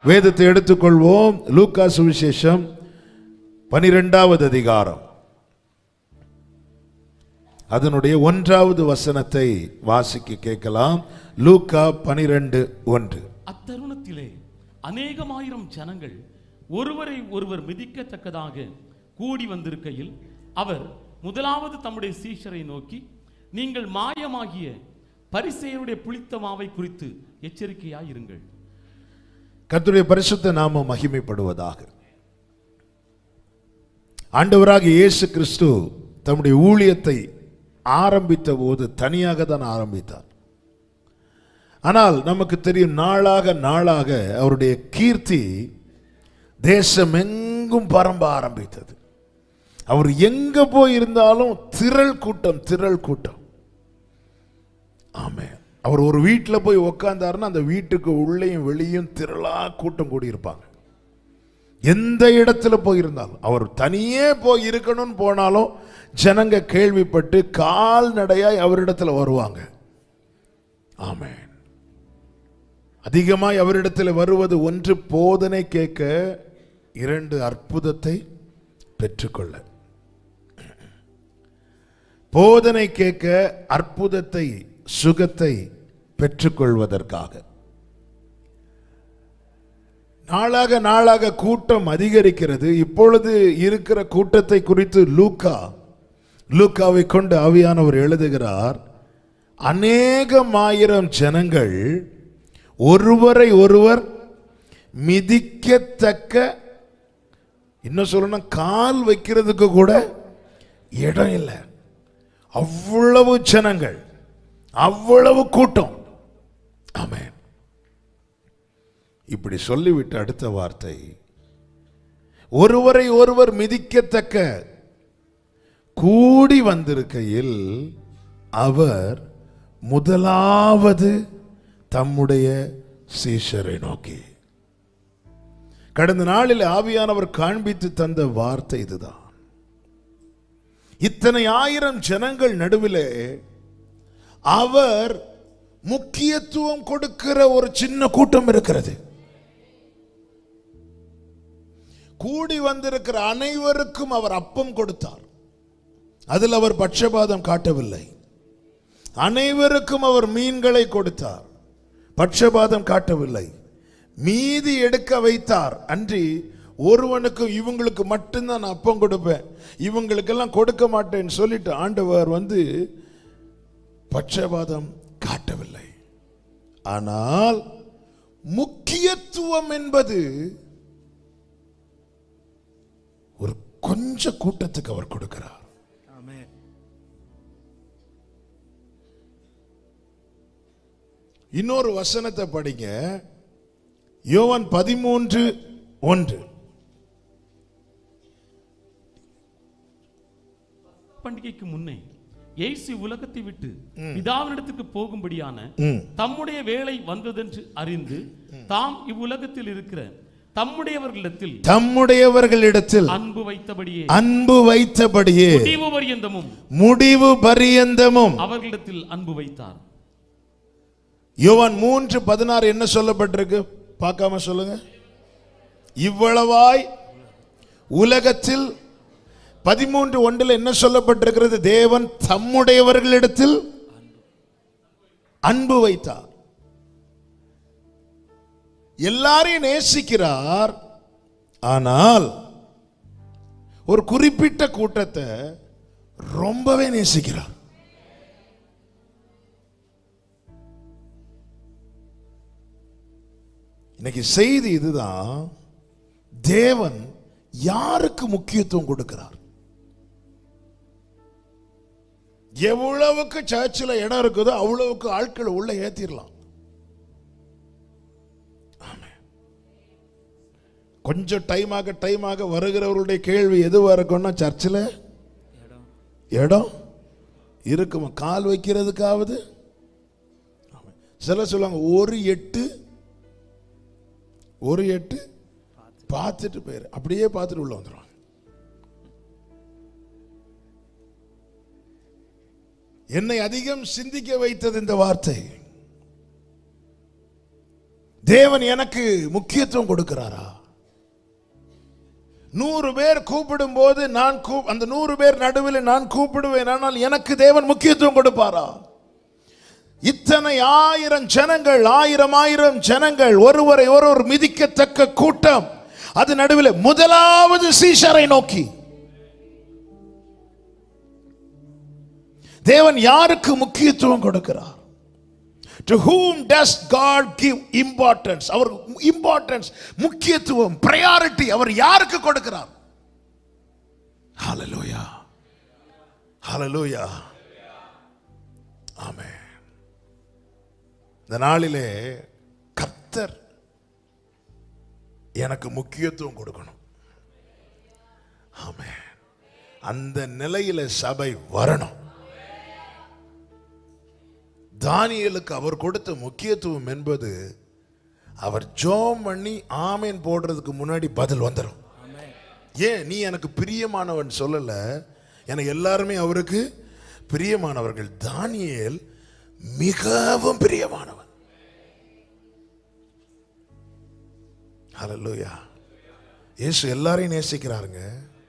வேதத்தை எடுத்துக்கொள்வோம் லூக்கா சுவிசேஷம் பனிரெண்டாவது அதிகாரம் அதனுடைய ஒன்றாவது வசனத்தை வாசிக்க கேட்கலாம் லூக்கா பனிரெண்டு ஒன்று அத்தருணத்திலே அநேகமாயிரம் ஜனங்கள் ஒருவரை ஒருவர் மிதிக்கத்தக்கதாக கூடி வந்திருக்கையில் அவர் முதலாவது தம்முடைய சீஷரை நோக்கி நீங்கள் மாயமாகிய பரிசேயருடைய புளித்த மாவை குறித்து எச்சரிக்கையாயிருங்கள் கர்த்தருடைய பரிசுத்த நாமம் மகிமைப்படுவதாக ஆண்டவராக இயேசு கிறிஸ்து தம்முடைய ஊழியத்தை ஆரம்பித்த போது தனியாக தான் ஆரம்பித்தார் ஆனால் நமக்கு தெரியும் நாளாக நாளாக அவருடைய கீர்த்தி தேசமெங்கும் பரம்ப ஆரம்பித்தது அவர் எங்க போய் இருந்தாலும் திரள் கூட்டம் திரள் கூட்டம் ஆமே அவர் ஒரு வீட்டில் போய் உக்காந்தாருன்னா அந்த வீட்டுக்கு உள்ளேயும் வெளியும் திரளா கூட்டம் கூடியிருப்பாங்க எந்த இடத்துல போயிருந்தாலும் அவர் தனியே போய் இருக்கணும்னு போனாலும் ஜனங்க கேள்விப்பட்டு கால்நடையாய் அவரிடத்துல வருவாங்க ஆமென் அதிகமாய் அவரிடத்தில் வருவது ஒன்று போதனை கேட்க இரண்டு அற்புதத்தை பெற்றுக்கொள்ள போதனை கேட்க அற்புதத்தை சுகத்தை பெற்றுக்கொள்வதற்காக நாளாக நாளாக கூட்டம் அதிகரிக்கிறது இப்பொழுது இருக்கிற கூட்டத்தை குறித்து லூக்கா லூக்காவை கொண்டு ஆவியானவர் எழுதுகிறார் அநேகமாயிரம் ஜனங்கள் ஒருவரை ஒருவர் மிதிக்கத்தக்க இன்னும் சொல்லணும் கால் வைக்கிறதுக்கு கூட இடம் இல்லை அவ்வளவு ஜனங்கள் அவ்வளவு கூட்டம் ஆமென் இப்படி சொல்லிவிட்டு அடுத்த வார்த்தை ஒருவரை ஒருவர் மிதிக்கத்தக்க கூடி வந்திருக்கையில் அவர் முதலாவது தம்முடைய சீஷரை நோக்கி கடந்த நாளில் ஆவியானவர் காண்பித்து தந்த வார்த்தை இதுதான் இத்தனை ஆயிரம் ஜனங்கள் நடுவிலே அவர் முக்கியத்துவம் கொடுக்கிற ஒரு சின்ன கூட்டம் இருக்கிறது கூடி வந்திருக்கிற அனைவருக்கும் அவர் அப்பம் கொடுத்தார் அதில் அவர் பட்சபாதம் காட்டவில்லை அனைவருக்கும் அவர் மீன்களை கொடுத்தார் பட்சபாதம் காட்டவில்லை மீதி எடுக்க வைத்தார் அன்றி ஒருவனுக்கு இவங்களுக்கு மட்டும்தான் நான் அப்பம் கொடுப்பேன் இவங்களுக்கெல்லாம் கொடுக்க மாட்டேன்னு சொல்லிட்டு ஆண்டவர் வந்து பட்சபாதம் காட்டவில்லை ஆனால் முக்கியத்துவம் என்பது ஒரு கொஞ்ச கூட்டத்துக்கு அவர் கொடுக்கிறார் இன்னொரு வசனத்தை படிங்க யோவான் பதிமூன்று ஒன்று பண்டிகைக்கு முன்னே இயேசு உலகத்தை விட்டு பிதாவினிடத்துக்கு போகும்படியான ம். தம்முடைய வேலை வந்ததென்று அறிந்து தாம் இவ்வுலகத்தில் இருக்கிற தம்முடையவர்களிடத்தில் தம்முடையவர்களிடத்தில் அன்பு வைத்தபடியே அன்பு வைத்தபடியே முடிவு பரியந்தமும் முடிவு பரியந்தமும் அவர்களிடத்தில் அன்பு வைத்தார் யோவான் மூன்று பதினாறு என்ன சொல்லப்பட்டிருக்கு பார்க்காம சொல்லுங்க இவ்வளவாய் உலகத்தில் பதிமூன்று ஒன்றில் என்ன சொல்லப்பட்டிருக்கிறது தேவன் தம்முடையவர்களிடத்தில் அன்பு வைத்தார் எல்லாரையும் நேசிக்கிறார் ஆனால் ஒரு குறிப்பிட்ட கூட்டத்தை ரொம்பவே நேசிக்கிறார் இன்னைக்கு செய்தி இதுதான் தேவன் யாருக்கு முக்கியத்துவம் கொடுக்கிறார் எவ்வளவுக்கு சர்ச்சில் இடம் இருக்குதோ அவ்வளவுக்கு ஆட்களை உள்ள ஏத்திரலாம் ஆமென். கொஞ்சம் டைம் ஆக டைம் ஆக வருகிறவர்களுடைய கேள்வி எதுவா இருக்கும்னா சர்ச்சில் இடம் இருக்குமா கால் வைக்கிறதுக்காவது ஆமென். சிலர் சொல்லுவாங்க ஒரு எட்டு ஒரு எட்டு பார்த்துட்டு போயிரு அப்படியே பார்த்துட்டு உள்ள வந்துடுவாங்க என்னை அதிகம் சிந்திக்க வைத்தது இந்த வார்த்தை தேவன் எனக்கு முக்கியத்துவம் கொடுக்கிறாரா நூறு பேர் கூப்பிடும் போது நான் கூ- அந்த நூறு பேர் நடுவில் நான் கூப்பிடுவேன் ஆனால் எனக்கு தேவன் முக்கியத்துவம் கொடுப்பாரா இத்தனை ஆயிரம் ஜனங்கள் ஆயிரம் ஆயிரம் ஜனங்கள் ஒருவரை ஒருவர் மிதிக்கத்தக்க கூட்டம் அது நடுவில் முதலாவது சீஷரை நோக்கி தேவன் யாருக்கு முக்கியத்துவம் கொடுக்கிறார் to whom does god give importance அவர் இம்பார்ட்டன்ஸ் முக்கியத்துவம் priority அவர் யாருக்கு கொடுக்கிறார் hallelujah hallelujah ஆமென் இந்த நாளிலே கர்த்தர் எனக்கு முக்கியத்துவம் கொடுக்கணும் ஆமென் அந்த நிலையில சபை வரணும் தானியலுக்கு அவர் கொடுத்த முக்கியத்துவம் என்பது அவர் ஜோம் பண்ணி ஆமேன் போடுறதுக்கு முன்னாடி பதில் வந்துடும் ஏன் நீ எனக்கு பிரியமானவன் சொல்லல எனக்கு எல்லாருமே அவருக்கு பிரியமானவர்கள் தானியேல் மிகவும் பிரியமானவன் ஹalleluya இயேசு எல்லாரையும் நேசிக்கிறாருங்க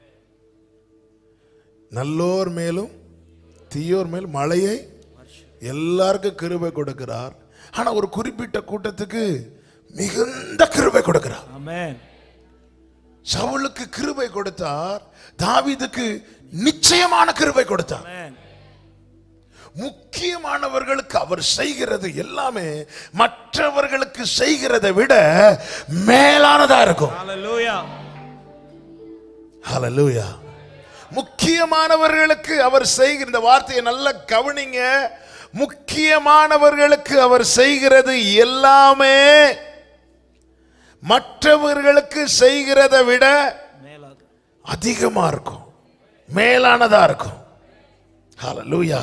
நல்லோர் மேலும் தீயோர் மேலும் மழையை எல்லாருக்கும் கிருபை கொடுக்கிறார் ஆனா ஒரு குறிப்பிட்ட கூட்டத்துக்கு மிகுந்த கிருபை கொடுக்கிறார் Amen. சவுலுக்கு கிருபை கொடுத்தார் தாவீதுக்கு நிச்சயமான கிருபை கொடுத்தார் Amen. முக்கியமானவர்களுக்கு அவர் செய்கிறது எல்லாமே மற்றவர்களுக்கு செய்கிறதை விட மேலானதா இருக்கும் Hallelujah. ஹalleluya முக்கியமானவர்களுக்கு அவர் செய்கிற இந்த வார்த்தையை நல்லா கவனிங்க முக்கியமானவர்களுக்கு அவர் செய்கிறது எல்லாமே மற்றவர்களுக்கு செய்கிறதை விட மேலாக அதிகமா இருக்கும் மேலானதா இருக்கும் ஹalleluya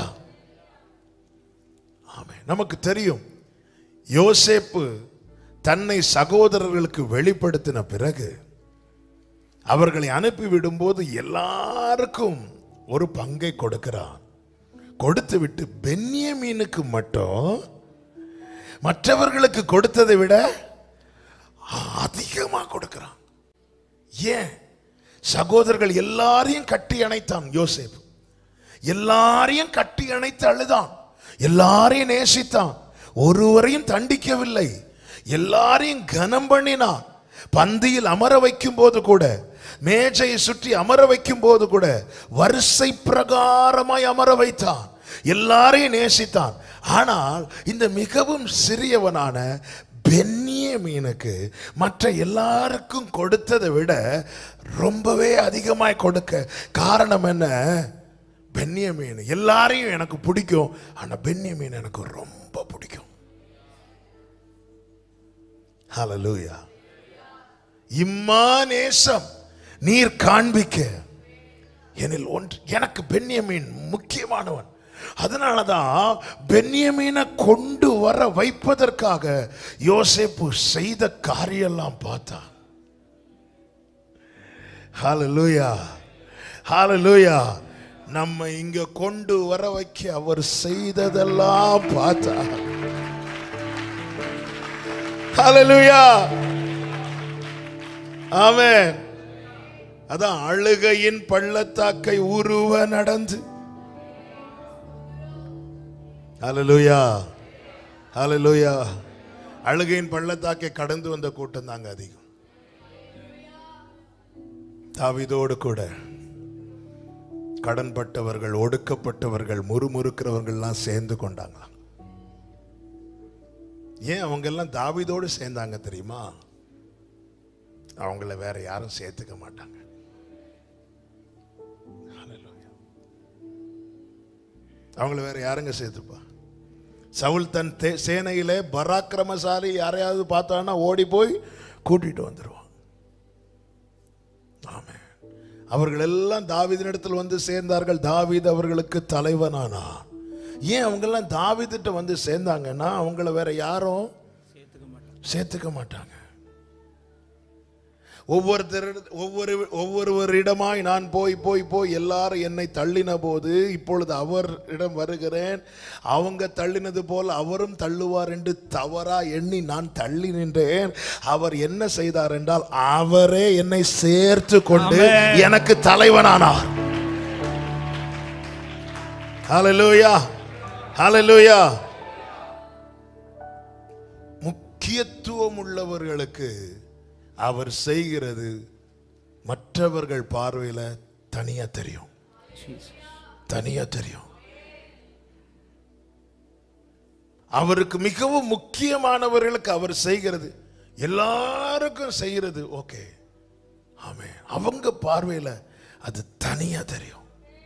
ஆமென் நமக்கு தெரியும் யோசேப்பு தன்னை சகோதரர்களுக்கு வெளிப்படுத்தின பிறகு அவர்களை அனுப்பி விடும்போது எல்லாருக்கும் ஒரு பங்கை கொடுக்கிறான் கொடுத்து விட்டு பென்யமீனுக்கு மட்டும் மற்றவர்களுக்கு கொடுத்ததை விட அதிகமா கொடுக்கிறான் ஏன் சகோதரர்கள் எல்லாரையும் கட்டி அணைத்தான் யோசேப் எல்லாரையும் கட்டி அணைத்து அழுதான் எல்லாரையும் நேசித்தான் ஒருவரையும் தண்டிக்கவில்லை எல்லாரையும் கனம் பண்ணினான் பந்தியில் அமர வைக்கும் போது கூட மேஜையை சுற்றி அமர வைக்கும் போது கூட வரிசை பிரகாரமாய் அமர வைத்தான் எல்லாரையும் நேசித்தான் ஆனால் இந்த மிகவும் சிறியவனான பென்னியமீனுக்கு மற்ற எல்லாருக்கும் கொடுத்ததை விட ரொம்பவே அதிகமாய் கொடுக்க காரணம் என்ன பென்னியமீன் எல்லாரையும் எனக்கு பிடிக்கும் ஆனா பென்னியமீன் எனக்கு ரொம்ப பிடிக்கும் ஹalleluya இம்மா நேசம் நீர் காண்பிக்க எனில் ஒன்று எனக்கு பென்யமீன் முக்கியமானவன் அதனாலதான் பென்யமீனை கொண்டு வர வைப்பதற்காக யோசேப்பு செய்த காரியெல்லாம் பார்த்தா ஹalleluya ஹalleluya நம்ம இங்க கொண்டு வர வைக்க அவர் செய்ததெல்லாம் பார்த்தா ஹalleluya ஆமென் அதான் அழுகையின் பள்ளத்தாக்கை உருவ நடந்து ஹalleluya ஹalleluya அழுகையின் பள்ளத்தாக்கை கடந்து வந்த கூட்டம் தாங்க அதிகம் தாவீதோடு கூட கடன்பட்டவர்கள் ஒடுக்கப்பட்டவர்கள் முறுமுறுக்கிறவர்கள்லாம் சேர்ந்து கொண்டாங்களாம் ஏன் அவங்க எல்லாம் தாவீதோடு சேர்ந்தாங்க தெரியுமா அவங்கள வேற யாரும் சேர்த்துக்க மாட்டாங்க Hallelujah. அவங்கள வேற யாருங்க சேர்த்துப்பா சவுல் தன் தே- சேனையிலே பராக்கிரமசாலி யாரையாவது பார்த்தான்னா ஓடி போய் கூட்டிட்டு வந்துருவான் ஆமென் அவர்கள் எல்லாம் தாவீதினிடத்தில் வந்து சேர்ந்தார்கள் தாவீது அவர்களுக்கு தலைவனானான் ஏன் அவங்க எல்லாம் தாவீதிட்ட வந்து சேர்ந்தாங்கன்னா அவங்கள வேற யாரும் சேர்த்துக்க மாட்டோம் சேர்த்துக்க மாட்டாங்க ஒவ்வொருத்தர் ஒவ்வொரு ஒவ்வொருவரிடமாய் நான் போய் போய் போய் எல்லாரும் என்னை தள்ளின போது இப்பொழுது அவரிடம் வருகிறேன் அவங்க தள்ளினது போல் அவரும் தள்ளுவார் என்று தவறா எண்ணி நான் தள்ளி நின்றேன் அவர் என்ன செய்தார் என்றால் அவரே என்னை சேர்த்து கொண்டு ஆமென். எனக்கு தலைவனானார் ஹalleluya ஹalleluya முக்கியத்துவம் உள்ளவர்களுக்கு அவர் செய்கிறது மற்றவர்கள் பார்வையில தனியா தெரியும் தனியா தெரியும் அவருக்கு மிகவும் முக்கியமானவர்களுக்கு அவர் செய்கிறது எல்லாருக்கும் செய்கிறது ஓகே ஆமே அவங்க பார்வையில அது தனியா தெரியும்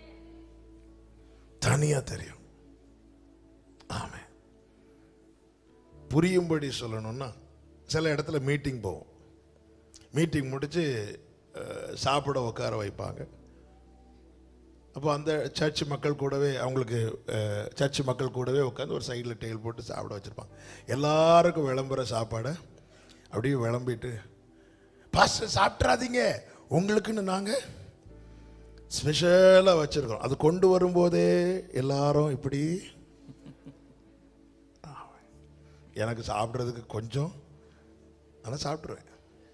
தனியா தெரியும் ஆமே புரியும்படி சொல்லணும்னா சில இடத்துல மீட்டிங் போவோம் மீட்டிங் முடிச்சு அஹ், சாப்பிட உட்கார வைப்பாங்க அப்போ அந்த சர்ச் மக்கள் கூடவே அவங்களுக்கு அஹ், சர்ச் மக்கள் கூடவே உட்காந்து ஒரு சைடில் டெயில் போட்டு சாப்பிட வச்சுருப்பாங்க எல்லாருக்கும் விளம்புற சாப்பாடை அப்படியே விளம்பிட்டு பாஸ்டர் சாப்பிட்றாதீங்க உங்களுக்குன்னு நாங்கள் ஸ்பெஷலாக வச்சுருக்கோம் அது கொண்டு வரும்போதே எல்லாரும் இப்படி எனக்கு சாப்பிட்றதுக்கு கொஞ்சம் ஆனால் சாப்பிட்ருவேன்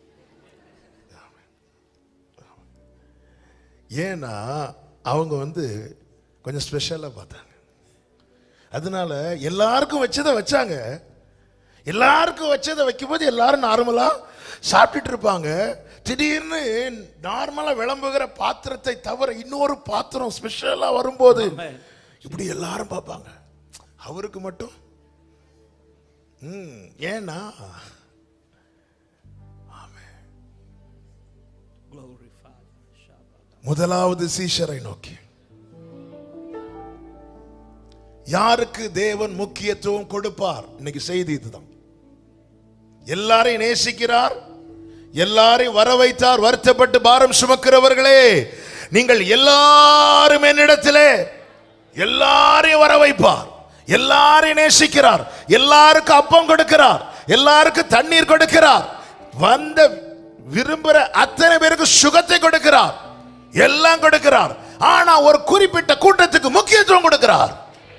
ஏன்னா அவங்க வந்து கொஞ்சம் ஸ்பெஷலாக பார்த்தாங்க அதனால எல்லாருக்கும் வச்சதை வச்சாங்க எல்லாருக்கும் வச்சதை வைக்கும்போது எல்லாரும் நார்மலாக சாப்பிட்டுட்டு இருப்பாங்க திடீர்னு நார்மலாக விளம்புகிற பாத்திரத்தை தவிர இன்னொரு பாத்திரம் ஸ்பெஷலாக வரும்போது இப்படி எல்லாரும் பார்ப்பாங்க அவருக்கு மட்டும் ம் ஏன்னா முதலாவது சீஷரை நோக்கி யாருக்கு தேவன் முக்கியத்துவம் கொடுப்பார் இன்னைக்கு செய்தி இதுதான் எல்லாரையும் நேசிக்கிறார் எல்லாரையும் வர வைத்தார் வருத்தப்பட்டு பாரம் சுமக்கிறவர்களே நீங்கள் எல்லாரும் என்னிடத்திலே எல்லாரையும் வர வைப்பார் எல்லாரையும் நேசிக்கிறார் எல்லாருக்கும் அப்பம் கொடுக்கிறார் எல்லாருக்கும் தண்ணீர் கொடுக்கிறார் வந்த விரும்புற அத்தனை பேருக்கு சுகத்தை கொடுக்கிறார் எல்லாம் கொடுக்கிறார் ஆனா ஒரு குறிப்பிட்ட கூட்டத்துக்கு முக்கியத்துவம் கொடுக்கிறார்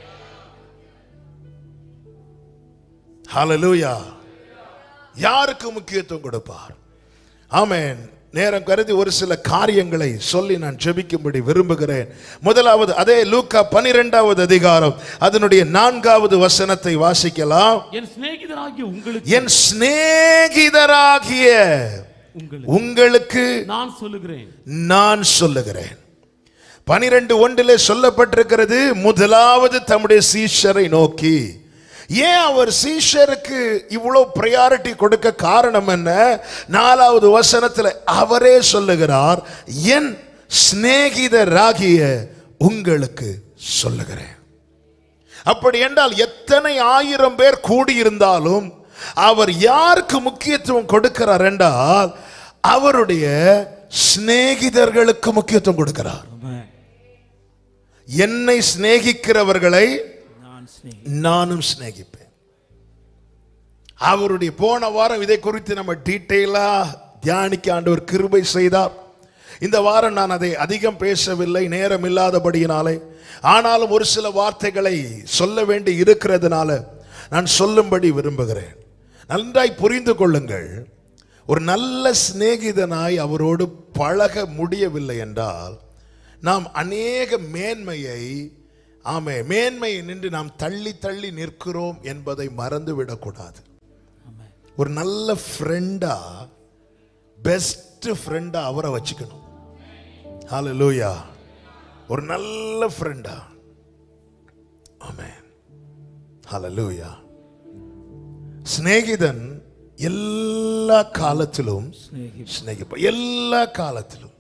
ஹalleluya யாருக்கு முக்கியத்துவம் கொடுப்பார் ஆமென் நேரம் கருதி ஒரு சில காரியங்களை சொல்லி நான் ஜெபிக்கும்படி விரும்புகிறேன் முதலாவது அதே லூக்கா பனிரெண்டாவது அதிகாரம் அதனுடைய நான்காவது வசனத்தை வாசிக்கலாம் என் சிநேகிதராகிய உங்களுக்கு என் சிநேகிதராகிய உங்களுக்கு உங்களுக்கு நான் சொல்லுகிறேன் நான் சொல்லுகிறேன் பனிரெண்டு ஒன்றிலே சொல்லப்பட்டிருக்கிறது முதலாவது தம்முடைய சீஷரை நோக்கி ஏன் அவர் சீஷருக்கு இவ்வளவு ப்ரையாரிட்டி கொடுக்க காரணம் என்ன நாலாவது வசனத்தில் அவரே சொல்லுகிறார் என் சிநேகிதராகிய உங்களுக்கு சொல்லுகிறேன் அப்படி என்றால் எத்தனை ஆயிரம் பேர் கூடியிருந்தாலும் அவர் யாருக்கு முக்கியத்துவம் கொடுக்கிறார் என்றால் அவருடைய சிநேகிதர்களுக்கு முக்கியத்துவம் கொடுக்கிறார் என்னை சிநேகிக்கிறவர்களை நான் நானும் சிநேகிப்பேன் அவருடைய போன வாரம் இதை குறித்து நம்ம டீட்டெயிலா தியானிக்க ஆண்டவர் கிருபை செய்தார் இந்த வாரம் நான் அதை அதிகம் பேசவில்லை நேரம் இல்லாதபடியினாலே ஆனாலும் ஒரு சில வார்த்தைகளை சொல்ல வேண்டி இருக்கிறதுனால நான் சொல்லும்படி விரும்புகிறேன் நன்றாய் புரிந்து கொள்ளுங்கள் ஒரு நல்ல சிநேகிதனாய் அவரோடு பழக முடியவில்லை என்றால் நாம் அநேக மேன்மையை ஆமே மேன்மையை நின்று நாம் தள்ளி தள்ளி நிற்கிறோம் என்பதை மறந்து விடக்கூடாது ஒரு நல்ல ஃப்ரெண்டா பெஸ்ட் ஃப்ரெண்டா அவரை வச்சுக்கணும் ஹalleluya ஒரு நல்ல ஃப்ரெண்டா ஆமென் ஹalleluya சிநேகிதன் எல்லா காலத்திலும் சிநேகிப்ப எல்லா காலத்திலும்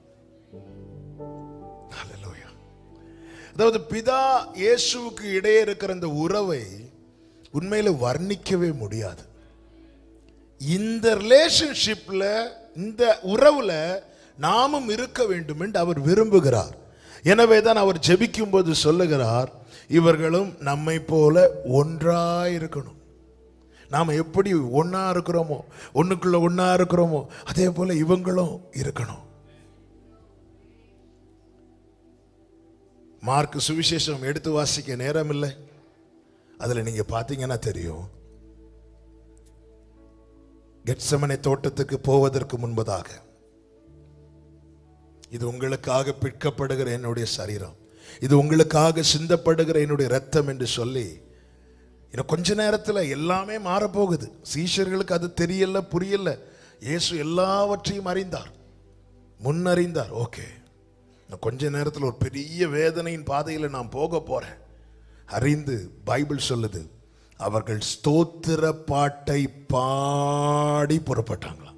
ஹalleluya அதாவது பிதா இயேசுவுக்கு இடையே இருக்கிற அந்த உறவை உண்மையில வர்ணிக்கவே முடியாது இந்த ரிலேஷன்ஷிப்ல இந்த உறவுல நாமும் இருக்க வேண்டும் என்று அவர் விரும்புகிறார் எனவே தான் அவர் ஜெபிக்கும் போது சொல்லுகிறார் இவர்களும் நம்மை போல ஒன்றாயிருக்கணும் நாம் எப்படி ஒண்ணா இருக்கிறோமோ ஒண்ணுக்குள்ள ஒண்ணா இருக்கிறோமோ அதே போல இவங்களும் இருக்கணும் மார்க் சுவிசேஷம் எடுத்து வாசிக்க நேரம் இல்லை அதுல நீங்க பாத்தீங்கன்னா தெரியும் கெட்சமனை தோட்டத்துக்கு போவதற்கு முன்பதாக இது உங்களுக்காக பிற்கப்படுகிற என்னுடைய சரீரம் இது உங்களுக்காக சிந்தப்படுகிற என்னுடைய ரத்தம் என்று சொல்லி இன்னும் கொஞ்ச நேரத்தில் எல்லாமே மாறப்போகுது சீஷர்களுக்கு அது தெரியல புரியல இயேசு எல்லாவற்றையும் அறிந்தார் முன்னறிந்தார் ஓகே இன்னும் கொஞ்ச நேரத்தில் ஒரு பெரிய வேதனையின் பாதையில் நான் போக போறேன் அறிந்து பைபிள் சொல்லுது அவர்கள் ஸ்தோத்திர பாட்டை பாடி புறப்பட்டாங்களாம்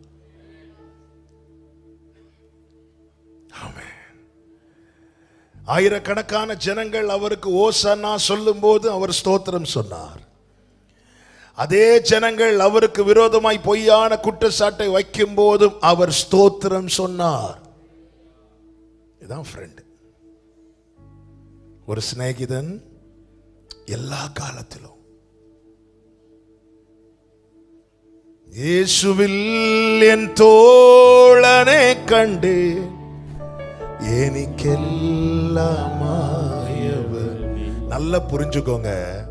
ஆமென். ஆயிரக்கணக்கான ஜனங்கள் அவருக்கு ஓசன்னா சொல்லும்போது அவர் ஸ்தோத்திரம் சொன்னார் அதே ஜனங்கள் அவருக்கு விரோதமாய் பொய்யான குற்றச்சாட்டை வைக்கும் போதும் அவர் ஸ்தோத்திரம் சொன்னார் இதான் ஃப்ரெண்ட் ஒரு சிநேகிதன் எல்லா காலத்திலும் இயேசுவில் என் தோழனை கண்டு எனக்கெல்லாமாயவர் நல்லா புரிஞ்சுக்கோங்க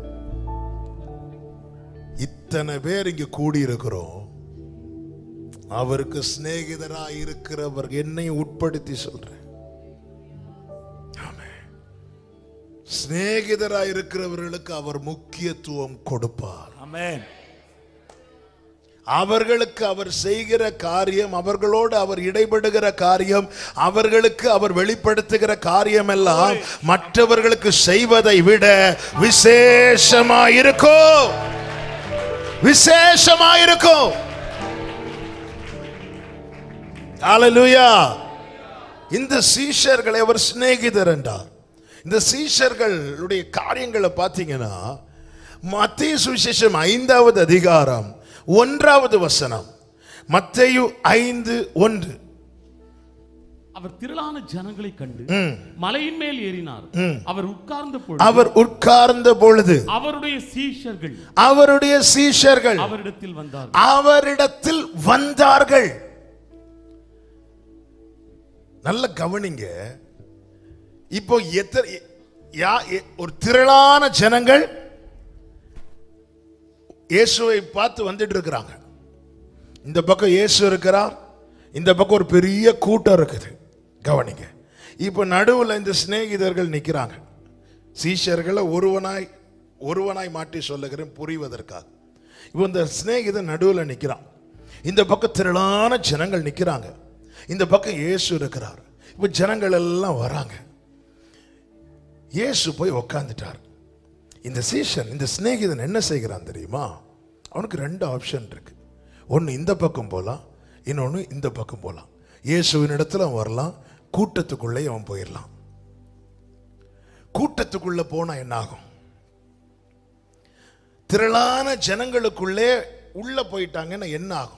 இத்தனை பேர் இங்க கூடி இருக்கிறோம் அவருக்கு சிநேகிதரா இருக்கிறவர் என்னையும் உட்படுத்தி சொல்றேன் ஆமென். சிநேகிதரா இருக்கிறவர்களுக்கு அவர் முக்கியத்துவம் கொடுப்பார் ஆமென் அவர்களுக்கு அவர் செய்கிற காரியம் அவர்களோடு அவர் இடைபடுகிற காரியம் அவர்களுக்கு அவர் வெளிப்படுத்துகிற காரியம் எல்லாம் மற்றவர்களுக்கு செய்வதை விட விசேஷமாயிருக்கும் விசேஷமாயிருக்கும் ஹalleluya இந்த சீஷர்களை அவர் சிநேகிதர் என்றார் இந்த சீஷர்களுடைய காரியங்களை பார்த்தீங்கன்னா மத்திய சுவிசேஷம் ஐந்தாவது அதிகாரம் ஒன்றாவது வசனம் மத்தேயு ஐந்து ஒன்று அவர் திரளான ஜனங்களை கண்டு மலையின் மேல் ஏறினார் அவர் உட்கார்ந்த பொழுது அவர் உட்கார்ந்த பொழுது அவருடைய சீஷர்கள் அவருடைய சீஷர்கள் அவரிடத்தில் வந்தார் அவரிடத்தில் வந்தார்கள் நல்ல கவனிங்க இப்போ எத்தனை யா- எ- ஒரு திரளான ஜனங்கள் இயேசுவை பார்த்து வந்துட்டு இருக்கிறாங்க இந்த பக்கம் இயேசு இருக்கிறார் இந்த பக்கம் ஒரு பெரிய கூட்டம் இருக்குது கவனிங்க இப்போ நடுவில் இந்த சிநேகிதர்கள் நிற்கிறாங்க சீஷர்களை ஒருவனாய் ஒருவனாய் மாற்றி சொல்லுகிறேன் புரிவதற்காக இப்போ இந்த சிநேகிதன் நடுவில் நிற்கிறான் இந்த பக்கம் திரளான ஜனங்கள் நிற்கிறாங்க இந்த பக்கம் இயேசு இருக்கிறார் இப்போ ஜனங்கள் எல்லாம் வராங்க இயேசு போய் உக்காந்துட்டார் இந்த சீஷன் இந்த சிநேகிதன் என்ன செய்கிறான் தெரியுமா அவனுக்கு ரெண்டு ஆப்ஷன் இருக்கு ஒன்று இந்த பக்கம் போகலாம் இன்னொன்று இந்த பக்கம் போகலாம் இயேசுவின் இடத்துல அவன் வரலாம் கூட்டத்துக்குள்ளே அவன் போயிடலாம் கூட்டத்துக்குள்ள போனா என்ன ஆகும் திரளான ஜனங்களுக்குள்ளே உள்ள போயிட்டாங்கன்னா என்ன ஆகும்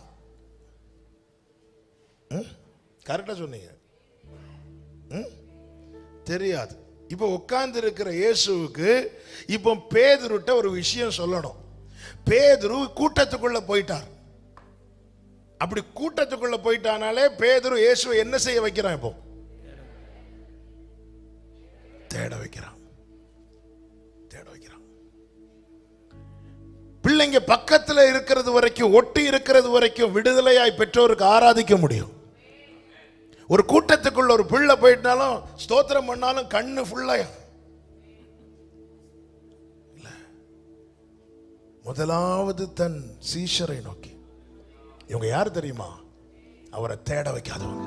கரெக்டா சொன்னீங்க ம்? தெரியாது இப்போ உட்கார்ந்து இருக்கிற இயேசுவுக்கு இப்போ பேதுருட்ட ஒரு விஷயம் சொல்லணும் பேதுரு கூட்டத்துக்குள்ள போயிட்டார் அப்படி கூட்டத்துக்குள்ள போயிட்டானாலே பேதுரு இயேசுவை என்ன செய்ய வைக்கிறான் இப்போ தேட வைக்கிறான் தேட வைக்கிறான் பிள்ளைங்க பக்கத்துல இருக்கிறது வரைக்கும் ஒட்டி இருக்கிறது வரைக்கும் விடுதலையாய் பெற்றோருக்கு ஆராதிக்க முடியும் ஒரு கூட்டத்துக்குள்ள ஒரு பிள்ளை போயிட்டாலும் ஸ்தோத்திரம் பண்ணாலும் கண்ணு ஃபுல்லா இல்ல. முதலாவது தன் சீஷரை நோக்கி இவங்க யார் தெரியுமா அவரை தேட வைக்காதவங்க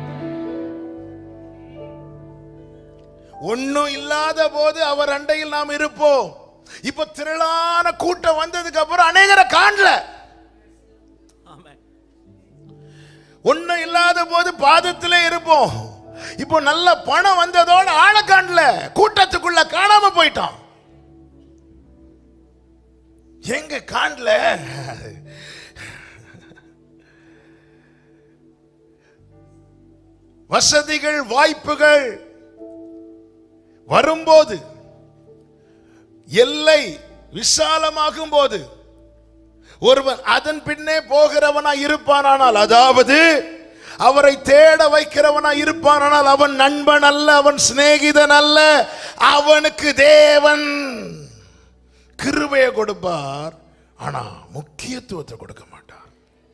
ஒண்ணும் இல்லாத போது அவர் அண்டையில் நாம் இருப்போம் இப்ப திரளான கூட்டம் வந்ததுக்கு அப்புறம் அநேகரை காணல ஆமென் ஒண்ணும் இல்லாத போது பாதத்திலே இருப்போம் இப்போ நல்ல பணம் வந்ததோட ஆளை காணல கூட்டத்துக்குள்ள காணாம போயிட்டான் எங்க காணல வசதிகள் வாய்ப்புகள் வரும்போது எல்லை விசாலமாகும் போது ஒருவன் அதன் பின்னே போகிறவனா இருப்பானானால் அதாவது அவரை தேட வைக்கிறவனா இருப்பானானால் அவன் நண்பன் அல்ல அவன் சிநேகிதன் அல்ல அவனுக்கு தேவன் கிருபையை கொடுப்பார் ஆனா முக்கியத்துவத்தை கொடுக்க மாட்டார்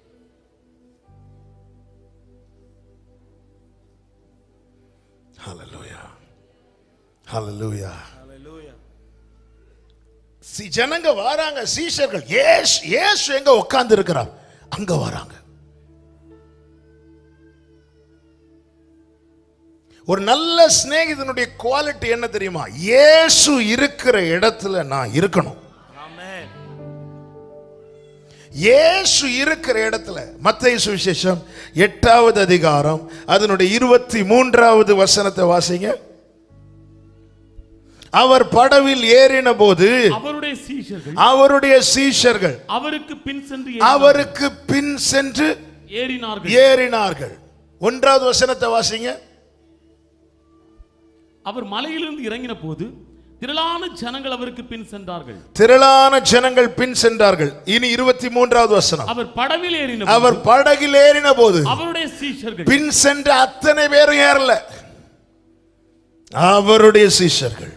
ஹalleluya ஹalleluya சி ஜனங்க வராங்க சீஷர்கள் ஏசு ஏசு எங்க உட்கார்ந்து இருக்கிறார் அங்க வராங்க ஒரு நல்ல சிநேகிதனுடைய குவாலிட்டி என்ன தெரியுமா இயேசு இருக்கிற இடத்துல நான் இருக்கணும் இயேசு இருக்கிற இடத்துல மத்திய சுவிசேஷம் எட்டாவது அதிகாரம் அதனுடைய இருபத்தி மூன்றாவது வசனத்தை வாசிங்க அவர் படவில் ஏறின போது அவருடைய சீஷர்கள் அவருடைய சீஷர்கள் அவருக்கு பின் சென்று அவருக்கு பின் சென்று ஏறினார்கள் ஏறினார்கள் ஒன்றாவது வசனத்தை வாசிங்க அவர் மலையிலிருந்து இறங்கின போது திரளான ஜனங்கள் அவருக்கு பின் சென்றார்கள் திரளான ஜனங்கள் பின் சென்றார்கள் இனி இருபத்தி மூன்றாவது வசனம் அவர் படவில் ஏறின அவர் படகில் ஏறின போது அவருடைய சீஷர்கள் பின் சென்ற அத்தனை பேரும் ஏறல அவருடைய சீஷர்கள்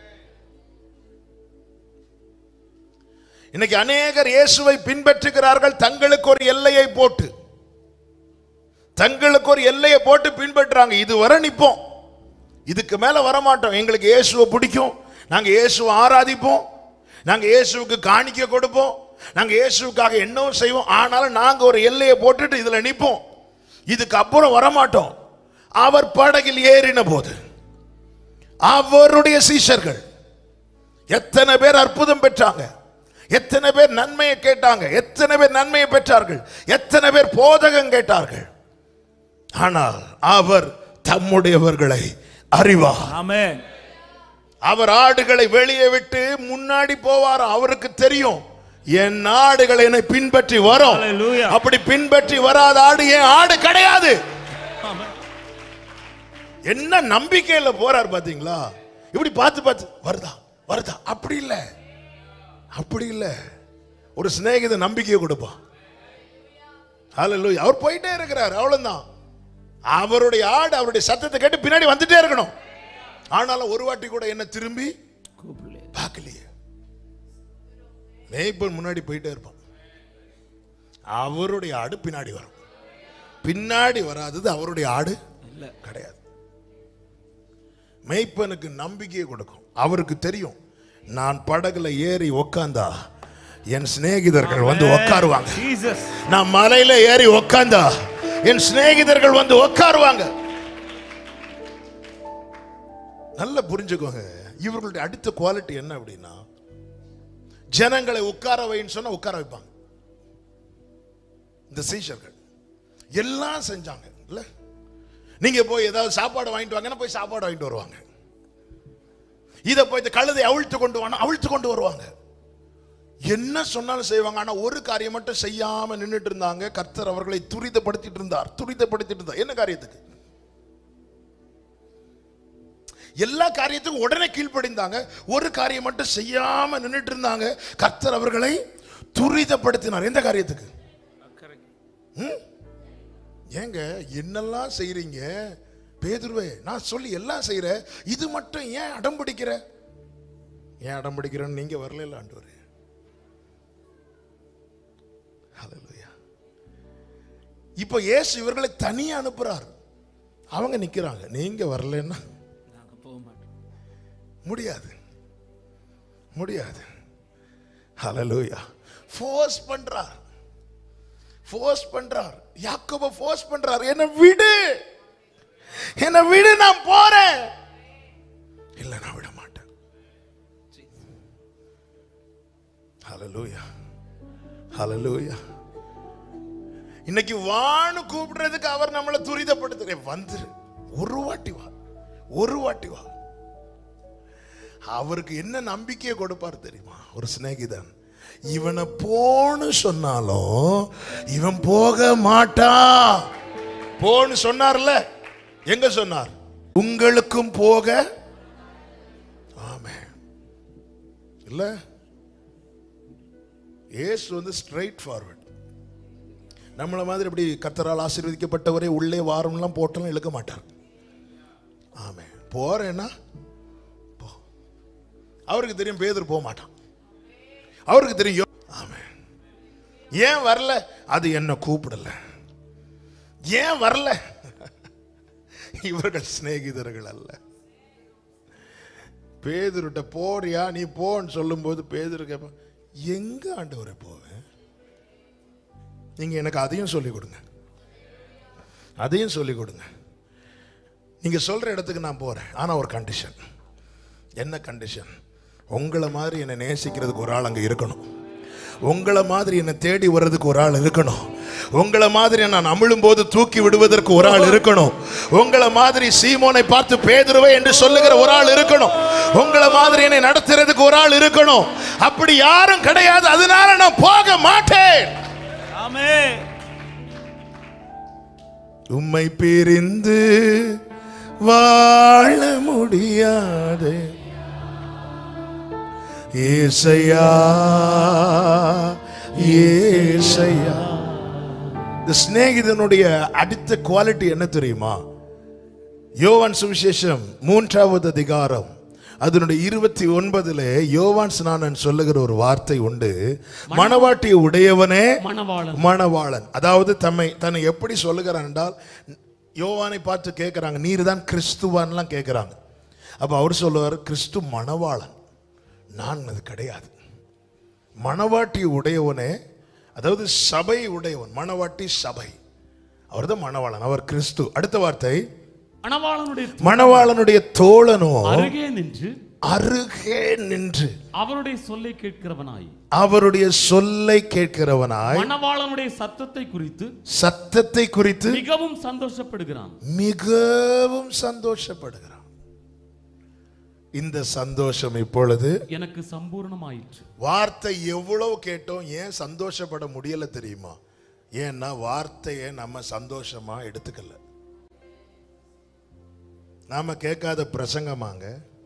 இன்னைக்கு அநேகர் இயேசுவை பின்பற்றுகிறார்கள் தங்களுக்கு ஒரு எல்லையை போட்டு தங்களுக்கு ஒரு எல்லையை போட்டு பின்பற்றுறாங்க இதுவரை நிப்போம் இதுக்கு மேல வரமாட்டோம் எங்களுக்கு இயேசுவை பிடிக்கும் நாங்க இயேசுவை ஆராதிப்போம் நாங்க இயேசுவுக்கு காணிக்க கொடுப்போம் நாங்க இயேசுவுக்காக என்னவும் செய்வோம் ஆனாலும் நாங்க ஒரு எல்லையை போட்டுட்டு இதுல நிப்போம் இதுக்கு அப்புறம் வரமாட்டோம் அவர் படகில் ஏறின போது அவருடைய சீஷர்கள் எத்தனை பேர் அற்புதம் பெற்றாங்க எத்தனை பேர் நன்மையை கேட்டாங்க எத்தனை பேர் நன்மையை பெற்றார்கள் எத்தனை பேர் போதகம் கேட்டார்கள் ஆனால் அவர் தம்முடையவர்களை அறிவார் ஆமென் அவர் ஆடுகளை வெளியே விட்டு முன்னாடி போவார் அவருக்கு தெரியும் என் ஆடுகள் என்னை பின்பற்றி வரும் Hallelujah. அப்படி பின்பற்றி வராத ஆடு என் ஆடு கிடையாது ஆமென் என்ன நம்பிக்கையில போறார் பாத்தீங்களா இப்படி பார்த்து பார்த்து வருதா வருதா அப்படி இல்ல அப்படி இல்ல ஒரு சிநேகித நம்பிக்கையை கொடுப்பான் ஹalleluya அவர் போயிட்டே இருக்கிறார் அவ்வளவுதான் அவருடைய ஆடு அவருடைய சத்தத்தை கேட்டு பின்னாடி வந்துட்டே இருக்கணும் ஆனாலும் ஒரு வாட்டி கூட என்ன திரும்பி கூப்பிடல பார்க்கலையே மேய்ப்பன் முன்னாடி போயிட்டே இருப்பான் அவருடைய ஆடு பின்னாடி வரும் பின்னாடி வராதது அவருடைய ஆடு இல்ல கிடையாது மேய்ப்பனுக்கு நம்பிக்கையை கொடுக்கும் அவருக்கு தெரியும் நான் படகுல ஏறி உக்காந்தா என் சிநேகிதர்கள் வந்து உட்காருவாங்க ஜீசஸ் நான் மலையில ஏறி உக்காந்தா என் சிநேகிதர்கள் வந்து உட்காருவாங்க நல்லா புரிஞ்சுக்கோங்க இவர்களுடைய அடுத்த குவாலிட்டி என்ன அப்படின்னா ஜனங்களை உட்கார வைன்னு சொன்னா உட்கார வைப்பாங்க இந்த சீஷர்கள் எல்லாம் செஞ்சாங்க இல்ல நீங்க போய் ஏதாவது சாப்பாடு வாங்கிட்டு வாங்கன்னா போய் சாப்பாடு வாங்கிட்டு வருவாங்க இதை போய் இந்த கழுதை அவிழ்த்து கொண்டு வானா அவிழ்த்து கொண்டு வருவாங்க என்ன சொன்னாலும் செய்வாங்க ஆனா ஒரு காரியம் மட்டும் செய்யாம நின்னுட்டு இருந்தாங்க கர்த்தர் அவர்களை துரிதப்படுத்திட்டு இருந்தார் துரிதப்படுத்திட்டு இருந்தார் என்ன காரியத்துக்கு எல்லா காரியத்துக்கும் உடனே கீழ்ப்படிந்தாங்க ஒரு காரியம் மட்டும் செய்யாம நின்னுட்டு இருந்தாங்க கர்த்தர் அவர்களை துரிதப்படுத்தினார் எந்த காரியத்துக்கு ம்? ஏங்க என்னெல்லாம் செய்றீங்க பேதுருவே நான் சொல்லி எல்லாம் செய்யறேன் இது மட்டும் ஏன் அடம் பிடிக்கிற ஏன் அடம் பிடிக்கிறேன்னு நீங்க வரல ஆண்டவரே ஹalleluya இப்போ இயேசு இவர்களை தனியா அனுப்புறார் அவங்க நிக்கிறாங்க நீங்க வரலன்னா நாங்க போக மாட்டோம் முடியாது முடியாது ஹalleluya ஃபோர்ஸ் பண்றார் ஃபோர்ஸ் பண்றார் யாக்கோப ஃபோர்ஸ் பண்றார் என்ன விடு என்ன விடு நான் போறேன் இல்ல நான் விட மாட்டேன் ஹalleluya ஹalleluya இன்னைக்கு வான்னு கூப்பிடுறதுக்கு அவர் நம்மளை துரிதப்படுத்துற வந்துரு ஒரு வாட்டி வா ஒரு வாட்டி வா அவருக்கு என்ன நம்பிக்கையை கொடுப்பார் தெரியுமா ஒரு சிநேகிதன் இவனை போன்னு சொன்னாலும் இவன் போக மாட்டான் போன்னு சொன்னார்ல எங்க சொன்னார் உங்களுக்கும் போக ஆமே இல்ல இயேசு வந்து ஸ்ட்ரைட் ஃபார்வர்ட் நம்மள மாதிரி இப்படி கத்தரால் ஆசீர்வதிக்கப்பட்டவரே உள்ளே வாரம்லாம் போட்டெல்லாம் இழுக்க மாட்டார் ஆமே போறேன்னா போ அவருக்கு தெரியும் பேதர் போக மாட்டான் அவருக்கு தெரியும் ஆமே ஏன் வரல அது என்ன கூப்பிடல ஏன் வரல இவர்கள் சிநேகிதர்கள் அல்ல பேதுருட்ட போறியா நீ போன்னு சொல்லும்போது பேதுரு கேட்பான் எங்க ஆண்டவரை போவேன் நீங்க எனக்கு அதையும் சொல்லிக் கொடுங்க அதையும் சொல்லிக் கொடுங்க நீங்க சொல்ற இடத்துக்கு நான் போறேன் ஆனா ஒரு கண்டிஷன் என்ன கண்டிஷன் உங்களை மாதிரி என்னை நேசிக்கிறதுக்கு ஒரு ஆள் அங்க இருக்கணும் உங்களை மாதிரி என்னை தேடி வர்றதுக்கு ஒரு ஆள் இருக்கணும் உங்களை மாதிரி நான் அமிழும் போது தூக்கி விடுவதற்கு ஒரு ஆள் இருக்கணும் உங்களை மாதிரி சீமோனை பார்த்து பேதுருவே என்று சொல்லுகிற ஒரு ஆள் இருக்கணும் உங்களை மாதிரி என்னை நடத்துறதுக்கு ஒரு ஆள் இருக்கணும் அப்படி யாரும் கிடையாது அதனால நான் போக மாட்டேன் ஆமே உம்மை பிரிந்து வாழ முடியாது ஏசையா ஏசையா இந்த சிநேகிதனுடைய அடுத்த குவாலிட்டி என்ன தெரியுமா யோவான் சுவிசேஷம் மூன்றாவது அதிகாரம் அதனுடைய இருபத்தி ஒன்பதுல யோவான் ஸ்நானன் சொல்லுகிற ஒரு வார்த்தை உண்டு மணவாட்டி உடையவனே மணவாளன் மணவாளன் அதாவது தம்மை தன்னை எப்படி சொல்லுகிறான் என்றால் யோவானை பார்த்து கேட்குறாங்க நீர் தான் கிறிஸ்துவான்லாம் கேட்குறாங்க அப்போ அவர் சொல்லுவார் கிறிஸ்து மணவாளன் நான் அது கிடையாது மணவாட்டி உடையவனே அதாவது சபை உடையவன் மணவாட்டி சபை அவர்தான் மணவாளன் அவர் கிறிஸ்து அடுத்த வார்த்தை மணவாளனுடைய மணவாளனுடைய தோழனோ அருகே நின்று அருகே நின்று அவருடைய சொல்லை கேட்கிறவனாய் அவருடைய சொல்லை கேட்கிறவனாய் மணவாளனுடைய சத்தத்தை குறித்து சத்தத்தை குறித்து மிகவும் சந்தோஷப்படுகிறான் மிகவும் சந்தோஷப்படுகிறான் இந்த சந்தோஷம் இப்பொழுது எனக்கு சம்பூர்ணமாயிற்று வார்த்தை எவ்வளவு கேட்டோம் ஏன் சந்தோஷப்பட முடியல தெரியுமா ஏன்னா வார்த்தையை நம்ம சந்தோஷமா எடுத்துக்கல நாம கேட்காத பிரசங்கமாங்க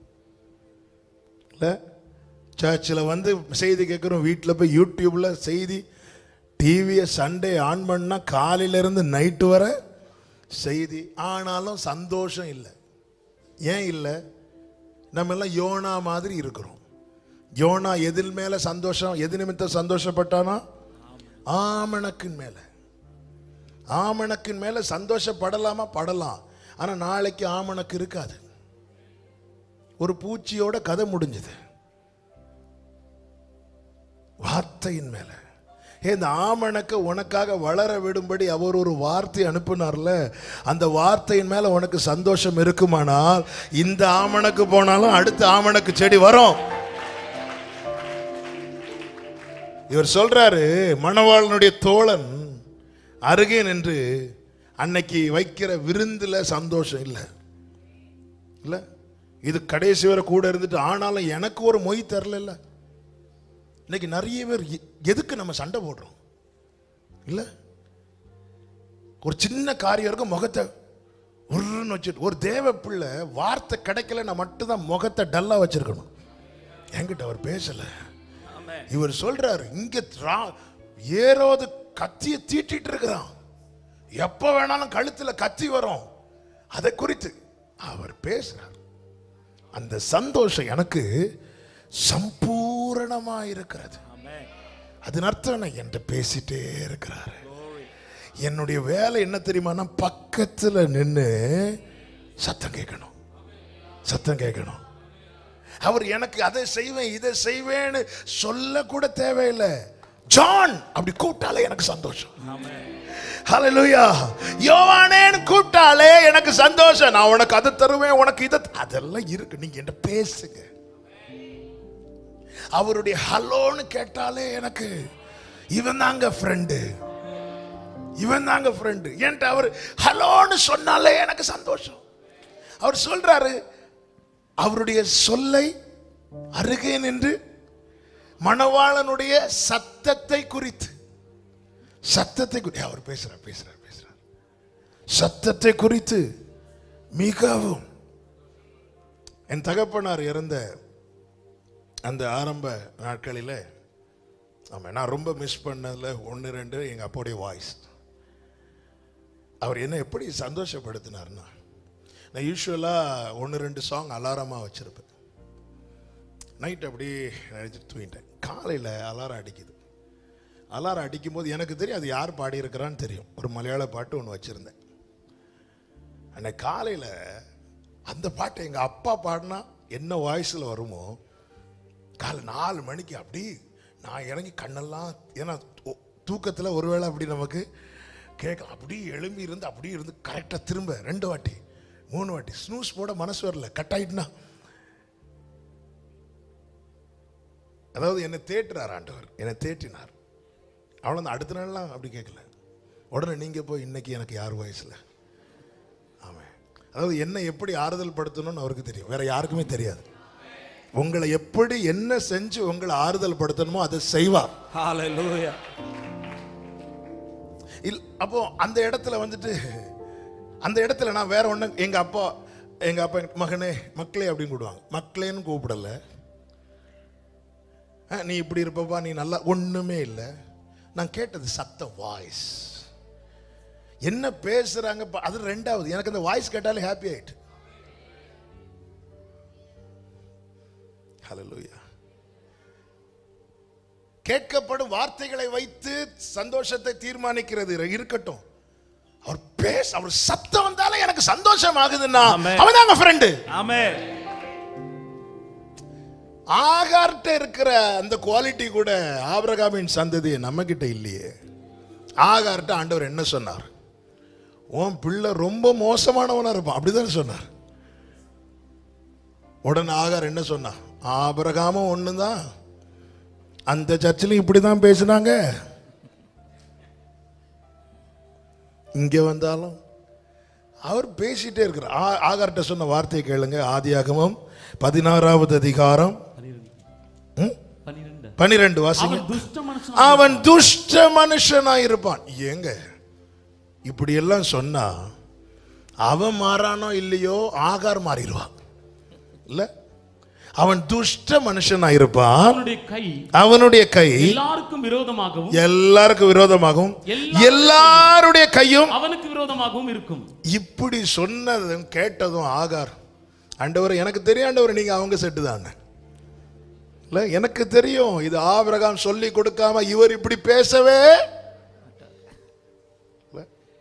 இல்ல சர்ச்சில் வந்து செய்தி கேட்குறோம் வீட்டில் போய் யூடியூப்ல செய்தி டிவியை சண்டே ஆன் பண்ணா காலையில இருந்து நைட்டு வர செய்தி ஆனாலும் சந்தோஷம் இல்லை ஏன் இல்லை நம்ம எல்லாம் யோனா மாதிரி இருக்கிறோம் யோனா எதில் மேல சந்தோஷம் எது நிமித்தம் சந்தோஷப்பட்டானா ஆமணக்கின் மேல ஆமணக்கின் மேல சந்தோஷப்படலாமா படலாம் ஆனா நாளைக்கு ஆமணக்கு இருக்காது ஒரு பூச்சியோட கதை முடிஞ்சது வார்த்தையின் மேல ஏ, இந்த ஆமணக்க உனக்காக வளர விடும்படி அவர் ஒரு வார்த்தை அனுப்புனார்ல அந்த வார்த்தையின் மேல உனக்கு சந்தோஷம் இருக்குமானால் இந்த ஆமணக்கு போனாலும் அடுத்த ஆமணக்கு செடி வரும் இவர் சொல்றாரு மணவாளனுடைய தோழன் அருகே நின்று அன்னைக்கு வைக்கிற விருந்துல சந்தோஷம் இல்லை இல்ல இது கடைசி வரை கூட இருந்துட்டு ஆனாலும் எனக்கு ஒரு மொய் தரல இன்னைக்கு நிறைய பேர் எ- எதுக்கு நம்ம சண்டை போடுறோம் இல்ல ஒரு சின்ன காரியம் இருக்கும் முகத்தை உருன்னு வச்சுட்டு ஒரு தேவ பிள்ளை வார்த்தை கிடைக்கலன்னா மட்டும்தான் முகத்தை டல்லா வச்சிருக்கணும் என்கிட்ட அவர் பேசல ஆமே இவர் சொல்றாரு இங்க ரா- ஏரோது கத்திய தீட்டிட்டு இருக்கிறான் எப்ப வேணாலும் கழுத்துல கத்தி வரும் அதை குறித்து அவர் பேசுறார் அந்த சந்தோஷம் எனக்கு சம்பூரணமா இருக்கிறது ஆமே அதன் அர்த்தம் என்ன என்கிட்ட பேசிட்டே இருக்கிறாரு என்னுடைய வேலை என்ன தெரியுமானா பக்கத்துல நின்று சத்தம் கேட்கணும் சத்தம் கேட்கணும் அவர் எனக்கு அதை செய்வேன் இதை செய்வேன்னு சொல்ல கூட தேவையில்லை ஜான் அப்படி கூப்பிட்டாலே எனக்கு சந்தோஷம் ஆமே ஹalleluya யோவானேன்னு கூப்பிட்டாலே எனக்கு சந்தோஷம் நான் உனக்கு அதை தருவேன் உனக்கு இதை த- அதெல்லாம் இருக்கு நீங்க என்ன பேசுங்க அவருடைய ஹலோன்னு கேட்டாலே எனக்கு இவன் தாங்க ஃப்ரெண்டு இவன் தாங்க ஃப்ரெண்டு என்கிட்ட அவர் ஹலோன்னு சொன்னாலே எனக்கு சந்தோஷம் அவர் சொல்றாரு அவருடைய சொல்லை அருகே நின்று மணவாளனுடைய சத்தத்தை குறித்து சத்தத்தை குறித்து அவர் பேசுறார் பேசுறார் பேசுறார் சத்தத்தை குறித்து மிகவும் என் தகப்பனார் இறந்த அந்த ஆரம்ப நாட்களில் ஆமாம் நான் ரொம்ப மிஸ் பண்ணதில் ஒன்று ரெண்டு எங்கள் அப்பாவுடைய வாய்ஸ் அவர் என்ன எப்படி சந்தோஷப்படுத்தினார்னா நான் யூஸ்வலாக ஒன்று ரெண்டு சாங் அலாரமாக வச்சுருப்பேன் நைட் அப்படியே நினச்சிட்டு தூங்கிட்டேன் காலையில் அலாரம் அடிக்குது அலாரம் அடிக்கும்போது எனக்கு தெரியும் அது யார் பாடியிருக்கிறான்னு தெரியும் ஒரு மலையாள பாட்டு ஒன்று வச்சுருந்தேன் அன்னைக்கு காலையில் அந்த பாட்டை எங்கள் அப்பா பாடினா என்ன வாய்ஸில் வருமோ காலை நாலு மணிக்கு அப்படி நான் இறங்கி கண்ணெல்லாம் ஏன்னா தூக்கத்தில் ஒருவேளை அப்படி நமக்கு கேட்க அப்படி எழும்பி இருந்து அப்படி இருந்து கரெக்டாக திரும்ப ரெண்டு வாட்டி மூணு வாட்டி ஸ்னூஸ் போட மனசு வரல கட் ஆயிட்டுனா அதாவது என்னை தேட்டுறார் ஆண்டவர் என்னை தேற்றினார் அவ்வளோதான் அடுத்த நாள்லாம் அப்படி கேட்கல உடனே நீங்கள் போய் இன்னைக்கு எனக்கு யார் வயசில் ஆமாம் அதாவது என்னை எப்படி ஆறுதல் படுத்தணும்னு அவருக்கு தெரியும் வேற யாருக்குமே தெரியாது உங்களை எப்படி என்ன செஞ்சு உங்களை ஆறுதல் படுத்தணுமோ அதை செய்வார் Hallelujah. இல் அப்போ அந்த இடத்துல வந்துட்டு அந்த இடத்துல நான் வேற ஒன்று எங்க அப்பா எங்க அப்பா மகனே மக்களே அப்படின்னு கூப்பிடுவாங்க மக்களேன்னு கூப்பிடல ஆ, நீ இப்படி இருப்பப்பா நீ நல்லா ஒண்ணுமே இல்லை நான் கேட்டது சத்த வாய்ஸ் என்ன பேசுறாங்க பா- அது ரெண்டாவது எனக்கு அந்த வாய்ஸ் கேட்டாலே ஹாப்பி ஆயிட்டு ஹalleluya கேட்கப்படும் வார்த்தைகளை வைத்து சந்தோஷத்தை தீர்மானிக்கிறது இருக்கட்டும் அவர் பேச அவர் சத்தம் வந்தாலே எனக்கு சந்தோஷம் ஆகுதுன்னா Amen. அவன் தாங்க ஃப்ரெண்டு Amen. ஆகார்ட்ட இருக்கிற அந்த குவாலிட்டி கூட ஆபிரகாமின் சந்ததி நம்ம கிட்ட இல்லையே ஆகார்ட்ட ஆண்டவர் என்ன சொன்னார் உன் பிள்ளை ரொம்ப மோசமானவனா இருப்பான் அப்படிதான் சொன்னார் உடனே ஆகார் என்ன சொன்னா ஆபிரகாமும் ஒண்ணுதான் அந்த சர்ச்சிலும் இப்படிதான் பேசினாங்க இங்க வந்தாலும் அவர் பேசிட்டே இருக்கிறார் ஆ- ஆகார்ட்ட சொன்ன வார்த்தையை கேளுங்க ஆதியாகமம் பதினாறாவது அதிகாரம் பனிரெண்டு ம்? பனிரெண்டு பனிரெண்டு வாசிங்க அவன் துஷ்ட மனுஷன் அவன் துஷ்ட மனுஷனா இருப்பான் ஏங்க இப்படி எல்லாம் சொன்னா அவன் மாறானோ இல்லையோ ஆகார் மாறிடுவான் இல்ல அவன் துஷ்ட மனுஷனா இருப்பான் அவனுடைய கை அவனுடைய கை எல்லாருக்கும் விரோதமாகவும் எல்லாருக்கும் விரோதமாகவும் எல்லா- எல்லாருடைய கையும் அவனுக்கு விரோதமாகவும் இருக்கும் இப்படி சொன்னதும் கேட்டதும் ஆகார் ஆண்டவர் எனக்கு தெரியும் ஆண்டவர் நீங்க அவங்க செட்டு தாங்க இல்ல எனக்கு தெரியும் இது ஆபிரகாம் சொல்லி கொடுக்காம இவர் இப்படி பேசவே இல்ல?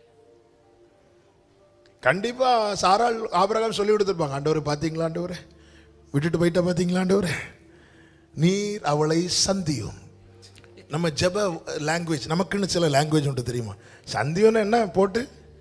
கண்டிப்பா சாராள் ஆபிரகாம் சொல்லி கொடுத்துருப்பாங்க ஆண்டவர் பாத்தீங்களா ஆண்டவரே விட்டுட்டு போயிட்டா பாத்தீங்களா ஆண்டவரே நீர் அவளை சந்தியும் நம்ம ஜெப லாங்குவேஜ் நமக்குன்னு சில லாங்குவேஜ் உண்டு தெரியுமா சந்தியம்னு என்ன போட்டு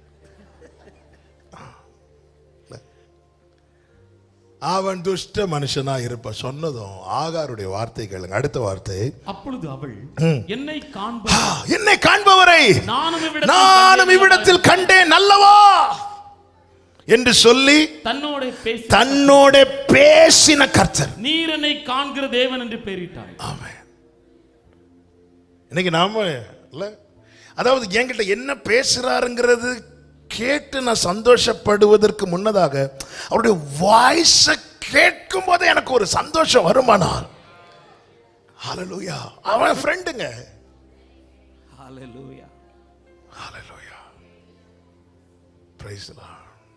அவன் துஷ்ட மனுஷனா இருப்ப சொன்னதும் ஆகாருடைய வார்த்தை கேளுங்க அடுத்த வார்த்தை அப்பொழுது அவள் ம். என்னை ஆ, காண்ப என்னை காண்பவரை நானும் இவ்விடத்தில் நானும் கண்டேன் இவ்விடத்தில் கண்டேன் நல்லவா என்று சொல்லி தன்னோட பேசி தன்னோட பேசின கர்த்தர் நீர் என்னை காண்கிற தேவன் என்று பெயரிட்டாள் ஆமென் இன்னைக்கு நாம இல்ல அதாவது என்கிட்ட என்ன பேசுறாருங்கிறது கேட்டு நான் சந்தோஷப்படுவதற்கு முன்னதாக அவருடைய வாய்ஸை கேட்கும் போது எனக்கு ஒரு சந்தோஷம் வருமானால் ஹalleluya அவன் ஃப்ரெண்டுங்க Hallelujah. Hallelujah praise the lord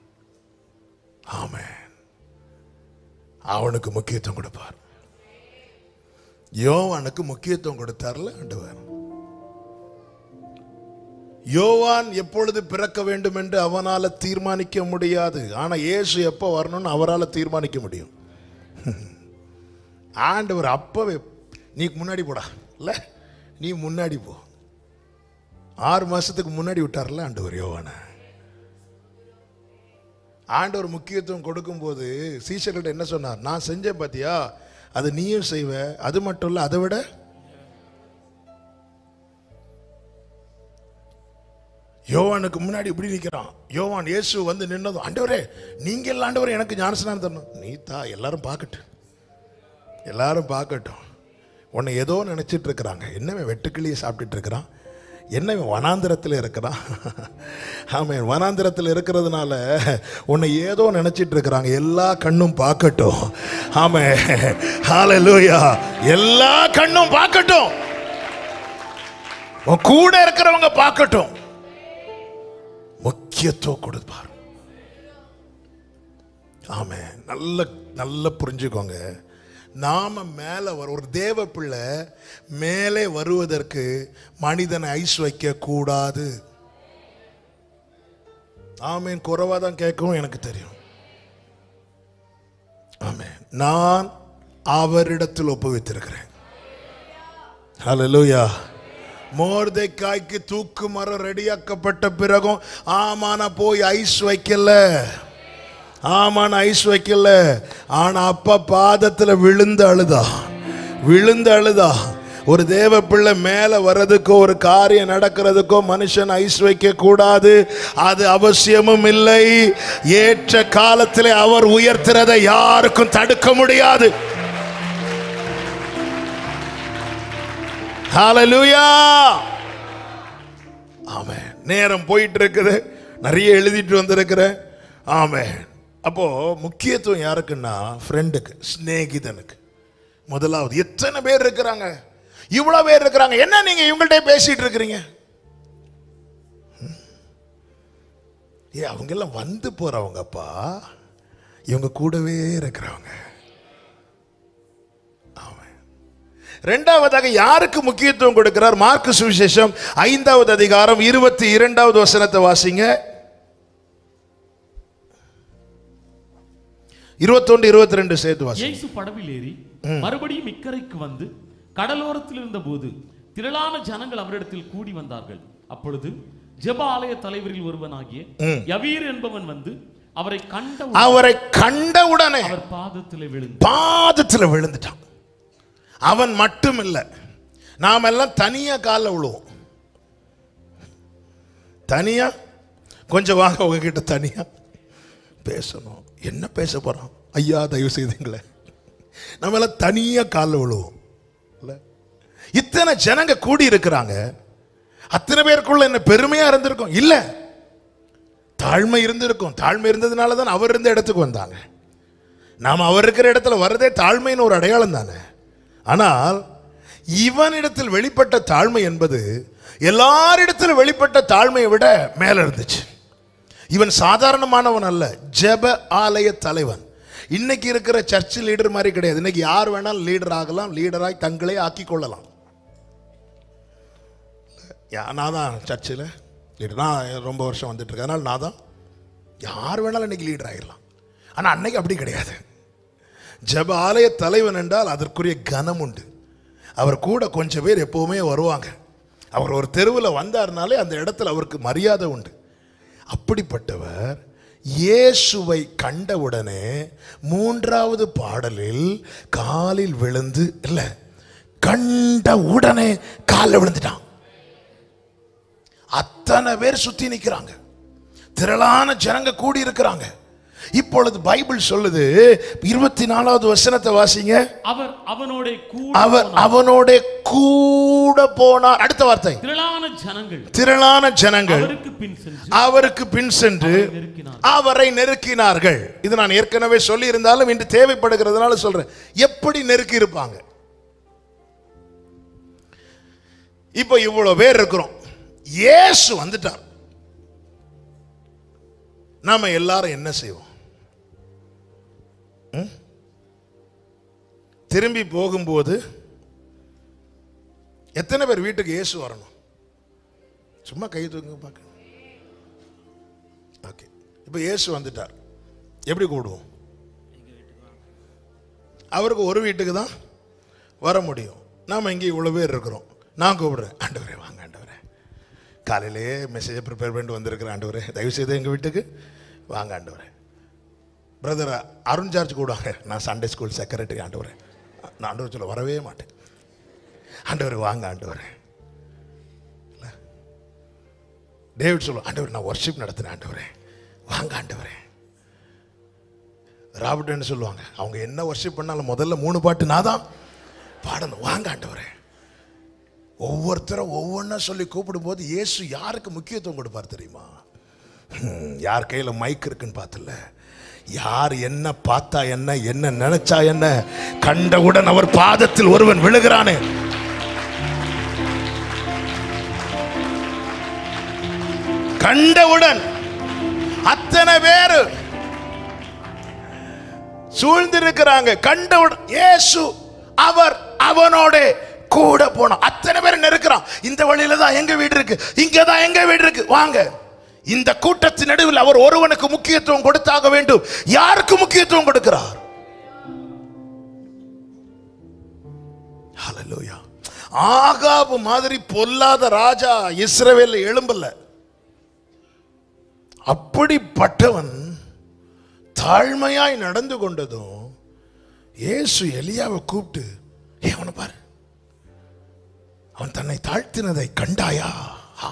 ஆமென் அவனுக்கு முக்கியத்துவம் கொடுப்பார் யோவானுக்கு முக்கியத்துவம் கொடுத்தார்ல ஆண்டவர் யோவான் எப்பொழுது பிறக்க வேண்டும் என்று அவனால தீர்மானிக்க முடியாது ஆனா இயேசு எப்போ வரணும்னு அவரால தீர்மானிக்க முடியும் ஆண்டவர் அப்பவே நீ முன்னாடி போடா இல்ல நீ முன்னாடி போ ஆறு மாசத்துக்கு முன்னாடி விட்டார்ல ஆண்டவர் யோவான ஆண்டவர் முக்கியத்துவம் கொடுக்கும்போது சீஷர்கள்ட்ட என்ன சொன்னார் நான் செஞ்சேன் பாத்தியா அது நீயும் செய்வ அது மட்டும் இல்ல அதை விட யோவானுக்கு முன்னாடி இப்படி நிக்கிறான் யோவான் இயேசு வந்து நின்னதும் ஆண்டவரே நீங்க எல்லாம் ஆண்டவரே எனக்கு ஞானஸ்நானம் தரணும் நீ தா எல்லாரும் பார்க்கட்டும் எல்லாரும் பார்க்கட்டும் உன்னை ஏதோ நினைச்சிட்டு இருக்கிறாங்க என்னவன் வெட்டுக்கிளியை சாப்பிட்டுட்டு இருக்கிறான் என்னவன் வனாந்திரத்தில் இருக்கிறான் ஆமாம் வனாந்திரத்தில் இருக்கிறதுனால உன்னை ஏதோ நினைச்சிட்டு இருக்கிறாங்க எல்லா கண்ணும் பார்க்கட்டும் ஆமே ஹalleluya எல்லா கண்ணும் பார்க்கட்டும் உன் கூட இருக்கிறவங்க பார்க்கட்டும் முக்கியத்துவம் கொடுப்பார் ஆமே நல்ல நல்ல புரிஞ்சுக்கோங்க நாம மேல வர ஒரு தேவ பிள்ளை மேலே வருவதற்கு மனிதனை ஐஸ் வைக்க கூடாது ஆமேன் குறைவா தான் கேட்கவும் எனக்கு தெரியும் ஆமென் நான் அவரிடத்தில் ஒப்புவித்திருக்கிறேன் ஹalleluya மோர்தேக்காய்க்கு தூக்கு மரம் ரெடியாக்கப்பட்ட பிறகும் ஆமான போய் ஐஸ் வைக்கல ஆமான ஐஸ் வைக்கல ஆனா அப்பா பாதத்துல விழுந்து அழுதா விழுந்து அழுதா ஒரு தேவ பிள்ளை மேல வர்றதுக்கோ ஒரு காரியம் நடக்கிறதுக்கோ மனுஷன் ஐஸ் வைக்க கூடாது அது அவசியமும் இல்லை ஏற்ற காலத்திலே அவர் உயர்த்துறதை யாருக்கும் தடுக்க முடியாது ஹalleluya ஆமென் நேரம் போயிட்டு இருக்குது நிறைய எழுதிட்டு வந்திருக்கிறேன் ஆமென் அப்போ முக்கியத்துவம் யாருக்குன்னா ஃப்ரெண்டுக்கு சிநேகிதனுக்கு முதலாவது எத்தனை பேர் இருக்கிறாங்க இவ்வளவு பேர் இருக்கிறாங்க என்ன நீங்க இவங்கள்ட்ட பேசிட்டு இருக்கிறீங்க ம்? ஏ அவங்க எல்லாம் வந்து போறவங்கப்பா இவங்க கூடவே இருக்கிறவங்க ஆமென். இரண்டாவதாக யாருக்கு முக்கியத்துவம் கொடுக்கிறார் மார்க்கு சுவிசேஷம் ஐந்தாவது அதிகாரம் இருபத்தி இரண்டாவது வசனத்தை வாசிங்க இருபத்தொன்று இருபத்தி ரெண்டு சேர்த்து வாசி இயேசு படவில் ஏறி மறுபடியும் இக்கரைக்கு வந்து கடலோரத்தில் இருந்தபோது திரளான ஜனங்கள் அவரிடத்தில் கூடி வந்தார்கள் அப்பொழுது ஜெப ஆலய தலைவரில் ஒருவனாகிய யவீர் என்பவன் வந்து அவரை கண்ட அவரை கண்டவுடனே அவர் பாதத்தில் விழுந்து பாதத்தில் விழுந்துட்டான் அவன் மட்டும் இல்லை நாம் எல்லாம் தனியா காலில் விழுவோம் தனியா கொஞ்சம் வாங்க உங்ககிட்ட தனியா பேசணும் என்ன பேச போறோம் ஐயா தயவு செய்துங்களே நம்ம எல்லாம் தனியா காலில் விழுவோம் இல்ல இத்தனை ஜனங்க கூடி இருக்கிறாங்க அத்தனை பேருக்குள்ள என்ன பெருமையா இருந்திருக்கும் இல்ல தாழ்மை இருந்திருக்கும் தாழ்மை இருந்ததுனால தான் அவர் இருந்த இடத்துக்கு வந்தாங்க நாம் அவர் இருக்கிற இடத்துல வர்றதே தாழ்மைன்னு ஒரு அடையாளம் தானே ஆனால் இவனிடத்தில் வெளிப்பட்ட தாழ்மை என்பது எல்லாரிடத்தில் வெளிப்பட்ட தாழ்மையை விட மேல இருந்துச்சு இவன் சாதாரணமானவன் அல்ல ஜெப ஆலய தலைவன் இன்னைக்கு இருக்கிற சர்ச் லீடர் மாதிரி கிடையாது இன்னைக்கு யார் வேணாலும் லீடர் ஆகலாம் லீடராய் தங்களே ஆக்கி கொள்ளலாம் யா- நான் தான் சர்ச்சில் லீடர் நான் ரொம்ப வருஷம் வந்துட்டு இருக்கேன் அதனால நான் தான் யார் வேணாலும் இன்னைக்கு லீடர் ஆகிடலாம் ஆனால் அன்னைக்கு அப்படி கிடையாது ஜெப ஆலய தலைவன் என்றால் அதற்குரிய கனம் உண்டு அவர் கூட கொஞ்சம் பேர் எப்பவுமே வருவாங்க அவர் ஒரு தெருவில் வந்தார்னாலே அந்த இடத்துல அவருக்கு மரியாதை உண்டு அப்படிப்பட்டவர் இயேசுவை கண்டவுடனே மூன்றாவது பாடலில் காலில் விழுந்து இல்லை கண்ட உடனே காலில் விழுந்துட்டான் அத்தனை பேர் சுத்தி நிக்கிறாங்க திரளான ஜனங்க கூடி இருக்கிறாங்க இப்பொழுது பைபிள் சொல்லுது இருபத்தி நாலாவது வசனத்தை வாசிங்க அவர் அவனோட கூட அவர் போனார். அவனோட கூட போனார் அடுத்த வார்த்தை திரளான ஜனங்கள் திரளான ஜனங்கள் அவருக்கு பின் சென்று அவருக்கு பின் சென்று அவரை நெருக்கினார் அவரை நெருக்கினார்கள் இது நான் ஏற்கனவே சொல்லி இருந்தாலும் இன்று தேவைப்படுகிறதுனால சொல்றேன் எப்படி நெருக்கி இருப்பாங்க இப்போ இவ்வளவு பேர் இருக்கிறோம் இயேசு வந்துட்டார் நாம எல்லாரும் என்ன செய்வோம் ம்? திரும்பி போகும்போது எத்தனை பேர் வீட்டுக்கு இயேசு வரணும் சும்மா கை தூங்க பார்க்க ஓகே இப்போ இயேசு வந்துட்டார் எப்படி கூடுவோம் அவருக்கு ஒரு வீட்டுக்கு தான் வர முடியும் நாம் இங்கே இவ்வளோ பேர் இருக்கிறோம் நான் கூப்பிடுறேன் ஆண்டவரே வாங்க ஆண்டவரே காலையிலேயே மெசேஜை ப்ரிப்பேர் பண்ணிட்டு வந்திருக்கிறேன் ஆண்டவரே தயவு செய்து எங்கள் வீட்டுக்கு வாங்க ஆண்டவரே பிரதர் அருண் ஜார்ஜ் கூடுவாங்க நான் சண்டே ஸ்கூல் செக்ரட்டரி ஆண்டவரே நான் ஆண்டவர் சொல்ல வரவே மாட்டேன் ஆண்டவரே வாங்க ஆண்டவரே இல்ல? டேவிட் சொல்லுவோம் ஆண்டவர் நான் ஒர்ஷிப் நடத்துறேன் ஆண்டவரே வாங்க ஆண்டவரே ராபர்ட்னு சொல்லுவாங்க அவங்க என்ன ஒர்ஷிப் பண்ணாலும் முதல்ல மூணு பாட்டு நான் தான் பாடணும் வாங்க ஆண்டவரே ஒவ்வொருத்தரும் ஒவ்வொன்றா சொல்லி கூப்பிடும்போது இயேசு யாருக்கு முக்கியத்துவம் கொடுப்பார் தெரியுமா ஹம், யார் கையில மைக் இருக்குன்னு பார்த்தல யார் என்ன பார்த்தா என்ன என்ன நினைச்சா என்ன கண்டவுடன் அவர் பாதத்தில் ஒருவன் விழுகிறானே கண்டவுடன் அத்தனை பேரு சூழ்ந்திருக்கிறாங்க கண்டவுடன் இயேசு அவர் அவனோட கூட போனான் அத்தனை பேர் நெருக்கிறான் இந்த வழியில தான் எங்க வீடு இருக்கு இங்க தான் எங்க வீடு இருக்கு வாங்க இந்த கூட்டத்தின் நடுவில் அவர் ஒருவனுக்கு முக்கியத்துவம் கொடுத்தாக வேண்டும் யாருக்கு முக்கியத்துவம் கொடுக்கிறார் ஹalleluya ஆகாபு மாதிரி பொல்லாத ராஜா இஸ்ரவேல் எழும்பல அப்படிப்பட்டவன் தாழ்மையாய் நடந்து கொண்டதும் இயேசு எலியாவை கூப்பிட்டு "ஏய், அவனை பாரு அவன் தன்னை தாழ்த்தினதை கண்டாயா ஆ.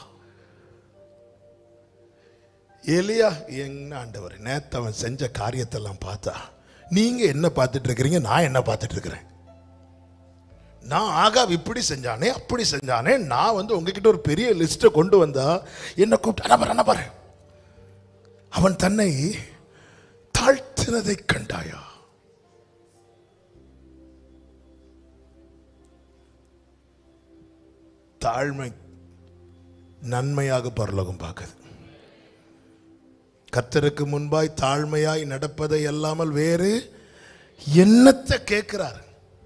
எலியா என்ன ஆண்டவர் நேத்து அவன் செஞ்ச காரியத்தெல்லாம் பார்த்தா நீங்க என்ன பார்த்துட்டு இருக்கிறீங்க நான் என்ன பார்த்துட்டு இருக்கிறேன் நான் ஆகாப் இப்படி செஞ்சானே அப்படி செஞ்சானே நான் வந்து உங்ககிட்ட ஒரு பெரிய லிஸ்ட்டை கொண்டு வந்தா என்ன கூப்பிட்டு "அண்ணா பாரு, அண்ணா பாரு அவன் தன்னை தாழ்த்தினதை கண்டாயா தாழ்மை நன்மையாக பரலோகம் பார்க்குது கர்த்தருக்கு முன்பாய் தாழ்மையாய் நடப்பதை அல்லாமல் வேறு என்னத்தை கேட்கிறார்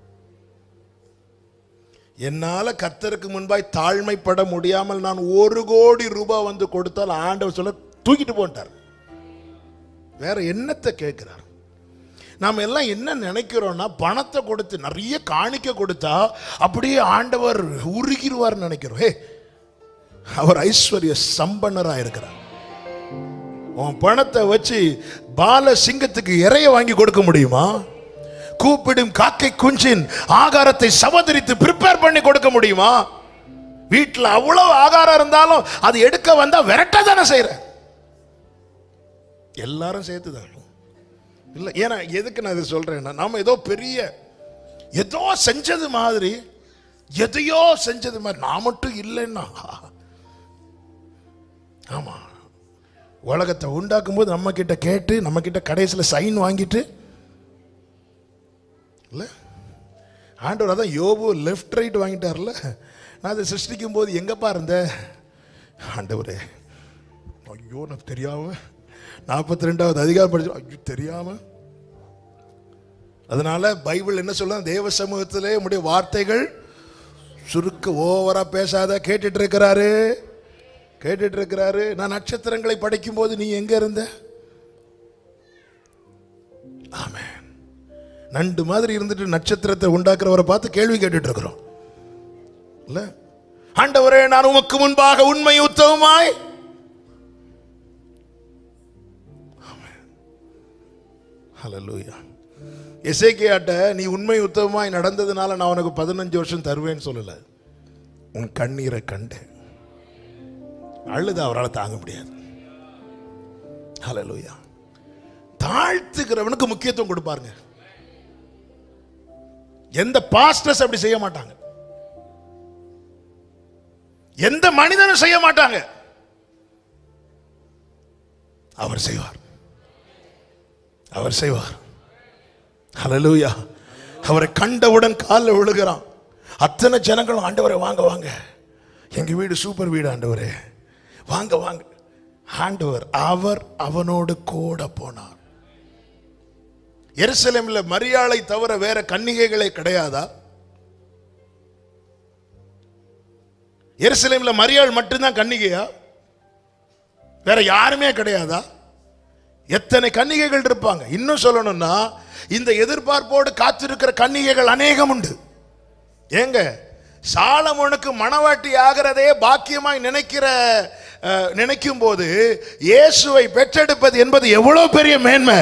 என்னால கர்த்தருக்கு முன்பாய் தாழ்மைப்பட முடியாமல் நான் ஒரு கோடி ரூபாய் வந்து கொடுத்தால் ஆண்டவர் சொல்ல தூக்கிட்டு போன்ட்டார் வேற என்னத்தை கேட்கிறார் நாம் எல்லாம் என்ன நினைக்கிறோம்னா பணத்தை கொடுத்து நிறைய காணிக்க கொடுத்தா அப்படியே ஆண்டவர் உருகிடுவார் நினைக்கிறோம் ஹே அவர் ஐஸ்வர்ய சம்பன்னராக இருக்கிறார் உன் பணத்தை வச்சு பால சிங்கத்துக்கு இறைய வாங்கி கொடுக்க முடியுமா கூப்பிடும் காக்கை குஞ்சின் ஆகாரத்தை சவதரித்து ப்ரிப்பேர் பண்ணி கொடுக்க முடியுமா வீட்டில் அவ்வளவு ஆகாரம் இருந்தாலும் அது எடுக்க வந்தா விரட்ட தானே செய்யற எல்லாரும் சேர்த்து தான் இல்லை ஏன்னா எதுக்கு நான் இதை சொல்றேன்னா நாம ஏதோ பெரிய ஏதோ செஞ்சது மாதிரி எதையோ செஞ்சது மாதிரி நான் மட்டும் இல்லைன்னா ஆமா உலகத்தை உண்டாக்கும் போது நம்ம கிட்ட கேட்டு நம்ம கிட்ட கடைசியில் சைன் வாங்கிட்டு இல்ல ஆண்டவர் அதான் யோபு லெஃப்ட் ரைட் வாங்கிட்டார்ல நான் அதை சிருஷ்டிக்கும் போது எங்கப்பா இருந்த ஆண்டவரே ஐயோ நான் தெரியாம நாற்பத்தி ரெண்டாவது அதிகாரம் படிச்சு ஐயோ தெரியாம அதனால பைபிள் என்ன சொல்ல தேவ சமூகத்திலே உடைய வார்த்தைகள் சுருக்க ஓவரா பேசாத கேட்டுட்டு இருக்கிறாரு கேட்டுட்டு இருக்கிறாரு நான் நட்சத்திரங்களை படிக்கும் போது நீ எங்க இருந்த ஆமென் நண்டு மாதிரி இருந்துட்டு நட்சத்திரத்தை உண்டாக்குறவரை பார்த்து கேள்வி கேட்டுட்டு இருக்கிறோம் இல்ல ஆண்டவரே நான் உமக்கு முன்பாக உண்மை உத்தவமாய் ஹalleluya எசேக்கியாட்ட நீ உண்மை உத்தவமாய் நடந்ததுனால நான் உனக்கு பதினஞ்சு வருஷம் தருவேன்னு சொல்லல உன் கண்ணீரை கண்டேன் அழுது அவரால் தாங்க முடியாது ஹalleluya தாழ்த்துக்கிறவனுக்கு முக்கியத்துவம் கொடுப்பாருங்க எந்த பாஸ்டர்ஸ் அப்படி செய்ய மாட்டாங்க எந்த மனிதனும் செய்ய மாட்டாங்க அவர் செய்வார் அவர் செய்வார் ஹalleluya அவரை கண்டவுடன் காலில் விழுகிறான் அத்தனை ஜனங்களும் ஆண்டவரை வாங்க வாங்க எங்க வீடு சூப்பர் வீடு ஆண்டவரே வாங்க வாங்க ஆண்டவர் அவர் அவனோடு கூட போனார் எருசலேம்ல மரியாளை தவிர வேற கன்னிகைகளே கிடையாதா எருசலேம்ல மரியாள் மட்டும்தான் கன்னிகையா வேற யாருமே கிடையாதா எத்தனை கன்னிகைகள் இருப்பாங்க இன்னும் சொல்லணும்னா இந்த எதிர்பார்ப்போடு காத்திருக்கிற கன்னிகைகள் அநேகம் உண்டு ஏங்க சாலமோனுக்கு மணவாட்டி ஆகிறதே பாக்கியமாய் நினைக்கிற அஹ், நினைக்கும் போது இயேசுவை பெற்றெடுப்பது என்பது எவ்வளவு பெரிய மேன்மை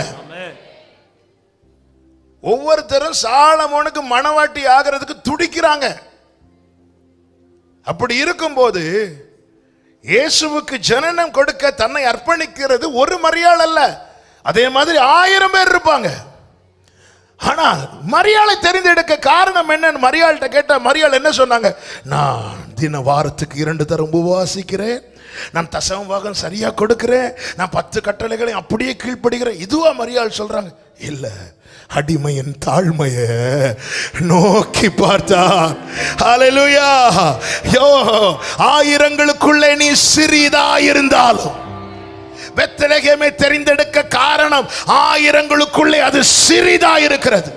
ஒவ்வொருத்தரும் சாலமோனுக்கு மணவாட்டி ஆகிறதுக்கு துடிக்கிறாங்க அப்படி இருக்கும்போது இயேசுவுக்கு ஜனனம் கொடுக்க தன்னை அர்ப்பணிக்கிறது ஒரு மரியாள் அல்ல அதே மாதிரி ஆயிரம் பேர் இருப்பாங்க ஆனா மரியாளை தெரிந்தெடுக்க காரணம் என்னன்னு மரியாள்கிட்ட கேட்ட மரியாள் என்ன சொன்னாங்க நான் தின வாரத்துக்கு இரண்டு தரம் உபவாசிக்கிறேன் நான் தசம பாகம் சரியா கொடுக்கிறேன் நான் பத்து கட்டளைகளை அப்படியே கீழ்ப்படுகிறேன் இதுவா மரியாள் சொல்றாங்க இல்ல அடிமையின் தாழ்மைய நோக்கி பார்த்தார் ஹalleluya யோ ஆயிரங்களுக்குள்ளே நீ சிறிதா இருந்தாலும் பெத்தலகேமை தெரிந்தெடுக்க காரணம் ஆயிரங்களுக்குள்ளே அது சிறிதா இருக்கிறது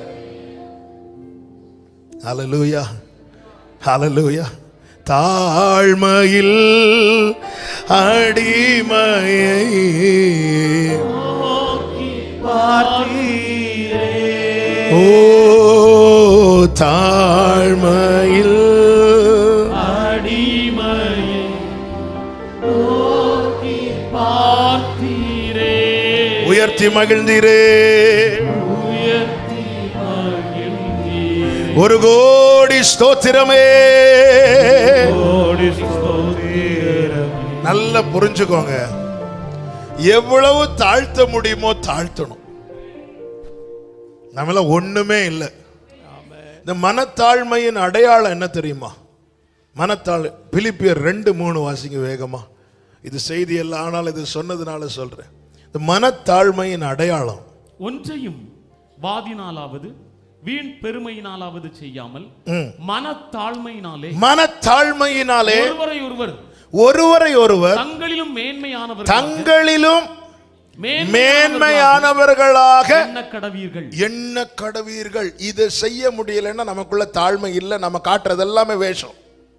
ஹalleluya ஹalleluya தாழ்மையில் அடிமையை ஓ தாழ்மையில் அடிமையை நோக்கி பார்த்தீரே உயர்த்தி மகிழ்ந்தீரே உயர்த்தி மகிழ்ந்தீரே. ஒரு கோடி ஸ்தோத்திரமே கோடி ஸ்தோத்திரம். நல்லா புரிஞ்சுக்கோங்க எவ்வளவு தாழ்த்த முடியுமோ தாழ்த்தணும் நம்மள ஒண்ணுமே இல்லை இந்த மனத்தாழ்மையின் அடையாளம் என்ன தெரியுமா மனத்தாழ் பிலிப்பியர் ரெண்டு மூணு வாசிங்க வேகமா இது செய்தி எல்லாம் ஆனால் இது சொன்னதுனால சொல்றேன் இந்த மனத்தாழ்மையின் அடையாளம் ஒன்றையும் வாதினாலாவது வீண் பெருமையினாலாவது செய்யாமல் ம். மனத்தாழ்மையினாலே மனத்தாழ்மையினாலே ஒருவரை ஒருவர் ஒருவரை ஒருவர் தங்களிலும் மேன்மையானவர்கள் தங்களிலும் மேன்மையானவர்களாக என்ன கடவீர்கள் என்ன கடவீர்கள் இது செய்ய முடியலன்னா நமக்குள்ள தாழ்மை இல்லை நம்ம காட்டுறது எல்லாமே வேஷம்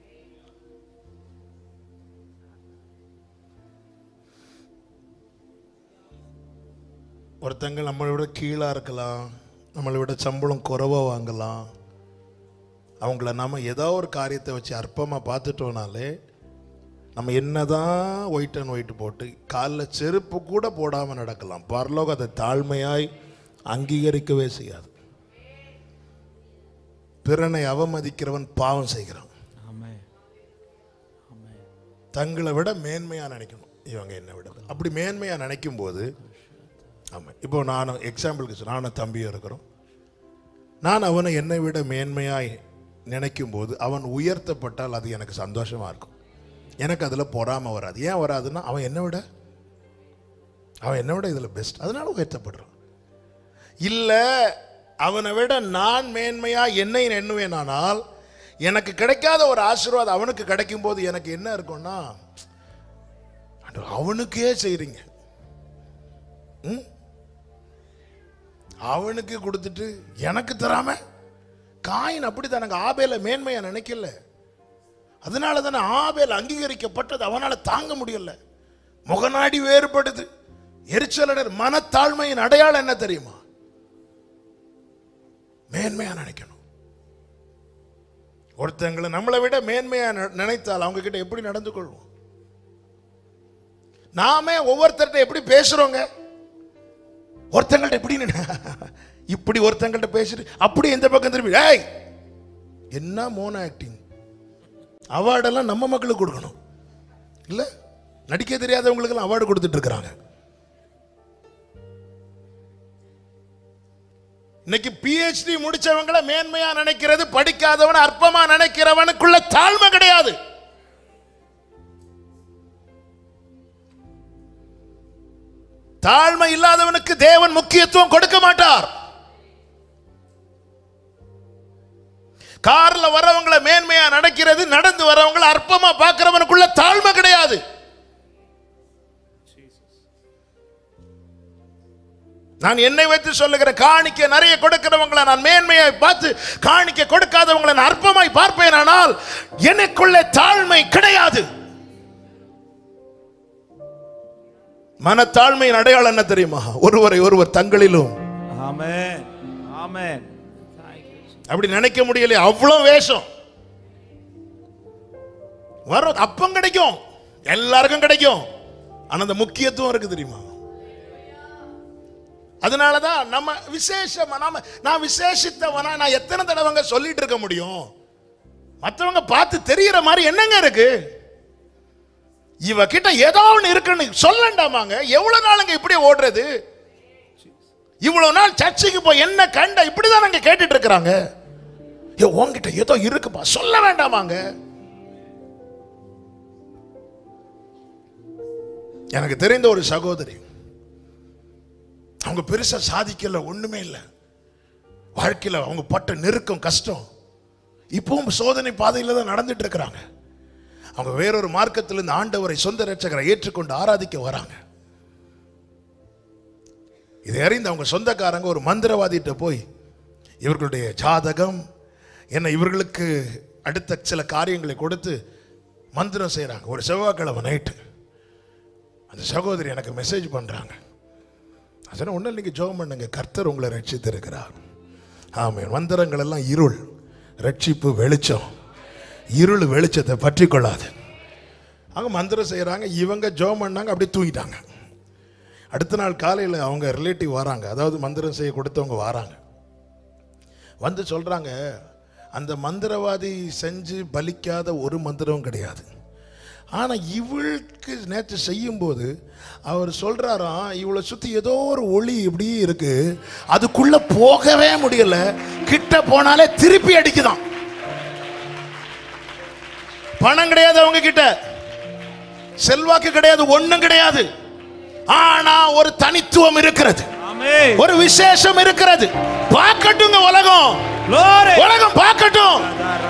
ஒருத்தங்க நம்மளை விட கீழா இருக்கலாம் நம்மளை விட சம்பளம் குறைவா வாங்கலாம் அவங்கள நாம ஏதோ ஒரு காரியத்தை வச்சு அற்பமா பார்த்துட்டோம்னாலே நம்ம என்னதான் ஒயிட் அண்ட் ஒயிட் போட்டு காலில் செருப்பு கூட போடாமல் நடக்கலாம் பரலோகம் அதை தாழ்மையாய் அங்கீகரிக்கவே செய்யாது பிறனை அவமதிக்கிறவன் பாவம் செய்கிறான் தங்களை விட மேன்மையா நினைக்கணும் இவங்க என்னை விட அப்படி மேன்மையா நினைக்கும் போது ஆமாம் இப்போ நான் எக்ஸாம்பிளுக்கு சொல்ல நானும் தம்பியும் இருக்கிறோம் நான் அவனை என்னை விட மேன்மையாய் நினைக்கும் போது அவன் உயர்த்தப்பட்டால் அது எனக்கு சந்தோஷமா இருக்கும் எனக்கு அதில் பொறாமை வராது ஏன் வராதுன்னா அவன் என்னை விட அவன் என்னை விட இதில் பெஸ்ட் அதனால உயர்த்தப்படுறான் இல்லை அவனை விட நான் மேன்மையா என்னை எண்ணுவேனானால் எனக்கு கிடைக்காத ஒரு ஆசீர்வாதம் அவனுக்கு கிடைக்கும் போது எனக்கு என்ன இருக்கும்னா ஆண்டவர், அவனுக்கே செய்றீங்க ம்? அவனுக்கு கொடுத்துட்டு எனக்கு தராம காயின் அப்படித்தான் எனக்கு ஆபேல மேன்மையா நினைக்கல அதனால தானே ஆபேல் அங்கீகரிக்கப்பட்டது அவனால தாங்க முடியல முகநாடி வேறுபடுது எரிச்சலடர் மனத்தாழ்மையின் அடையாளம் என்ன தெரியுமா மேன்மையா நினைக்கணும் ஒருத்தங்களை நம்மளை விட மேன்மையா ந- நினைத்தால் அவங்க கிட்ட எப்படி நடந்து கொள்வோம் நாமே ஒவ்வொருத்தர்கிட்ட எப்படி பேசுறோங்க ஒருத்தங்கள்ட்ட எப்படி நின்னு- இப்படி ஒருத்தங்கள்ட்ட பேசிட்டு அப்படி இந்த பக்கம் திரும்பி ஏய் என்ன மோன ஆக்டிங் அவார்டெல்லாம் நம்ம மக்களுக்கு கொடுக்கணும் இல்ல நடிக்க தெரியாதவங்களுக்கெல்லாம் அவார்டு கொடுத்துட்டு இருக்கிறாங்க இன்னைக்கு பிஹெச்டி முடிச்சவங்கள மேன்மையா நினைக்கிறது படிக்காதவன் அற்பமா நினைக்கிறவனுக்குள்ள தாழ்மை கிடையாது தாழ்மை இல்லாதவனுக்கு தேவன் முக்கியத்துவம் கொடுக்க மாட்டார் கார்ல வரவங்கள மேன்மையா நடக்கிறது நடந்து வரவங்கள அற்பமா பார்க்கிறவனுக்குள்ள தாழ்மை கிடையாது நான் என்னை வைத்து சொல்லுகிற காணிக்க நிறைய கொடுக்கிறவங்களை நான் மேன்மையாய் பார்த்து காணிக்க கொடுக்காதவங்களை நான் அற்பமாய் பார்ப்பேன் ஆனால் எனக்குள்ளே தாழ்மை கிடையாது மனத்தாழ்மையின் அடையாளம் என்ன தெரியுமா ஒருவரை ஒருவர் தங்களிலும் Amen. Amen. அப்படி நினைக்க முடியலையே அவ்வளவு வேஷம் வரும் அப்பம் கிடைக்கும் எல்லாருக்கும் கிடைக்கும் ஆனா அந்த முக்கியத்துவம் இருக்கு தெரியுமா அதனாலதான் நம்ம விசேஷமா நாம நான் விசேஷித்தவனா நான் எத்தனை தடவைங்க சொல்லிட்டு இருக்க முடியும் மற்றவங்க பார்த்து தெரியற மாதிரி என்னங்க இருக்கு இவ கிட்ட ஏதோ ஒண்ணு இருக்குன்னு சொல்லண்டாமாங்க எவ்வளவு நாளுங்க இப்படி ஓடுறது இவ்வளவு நாள் சர்ச்சுக்கு போய் என்ன கண்ட இப்படிதான் நாங்க கேட்டுட்டு இருக்கிறாங்க ஏ உன்கிட்ட ஏதோ இருக்குப்பா சொல்ல வேண்டாமாங்க எனக்கு தெரிந்த ஒரு சகோதரி அவங்க பெருசா சாதிக்கல ஒண்ணுமே இல்லை வாழ்க்கையில அவங்க பட்ட நெருக்கம் கஷ்டம் இப்பவும் சோதனை பாதையில தான் நடந்துட்டு இருக்கிறாங்க அவங்க வேறொரு மார்க்கத்திலிருந்து ஆண்டவரை சொந்த ரட்சகரை ஏற்றுக்கொண்டு ஆராதிக்க வராங்க இதை அறிந்து அவங்க சொந்தக்காரங்க ஒரு மந்திரவாதிகிட்ட போய் இவர்களுடைய ஜாதகம் என்ன இவர்களுக்கு அடுத்த சில காரியங்களை கொடுத்து மந்திரம் செய்கிறாங்க ஒரு செவ்வாய்க்கிழமை நைட்டு அந்த சகோதரி எனக்கு மெசேஜ் பண்ணுறாங்க அதனால் ஒன்றும் நீங்கள் ஜெபம் பண்ணுங்க கர்த்தர் உங்களை ரட்சித்திருக்கிறார் ஆமென் மந்திரங்கள் எல்லாம் இருள் ரட்சிப்பு வெளிச்சம் இருள் வெளிச்சத்தை பற்றி கொள்ளாது அவங்க மந்திரம் செய்கிறாங்க இவங்க ஜெபம் பண்ணாங்க அப்படியே தூங்கிட்டாங்க அடுத்த நாள் காலையில் அவங்க ரிலேட்டிவ் வராங்க அதாவது மந்திரம் செய்ய கொடுத்தவங்க வராங்க வந்து சொல்கிறாங்க அந்த மந்திரவாதி செஞ்சு பலிக்காத ஒரு மந்திரமும் கிடையாது ஆனால் இவளுக்கு நேற்று செய்யும்போது அவர் சொல்கிறாராம் இவளை சுற்றி ஏதோ ஒரு ஒளி இப்படி இருக்கு அதுக்குள்ளே போகவே முடியல கிட்ட போனாலே திருப்பி அடிக்குதாம் பணம் கிடையாது அவங்க கிட்ட செல்வாக்கு கிடையாது ஒண்ணும் கிடையாது ஆனா ஒரு தனித்துவம் இருக்கிறது ஆமென் ஒரு விசேஷம் இருக்கிறது பார்க்கட்டுங்க உலகம் glory உலகம் பார்க்கட்டும்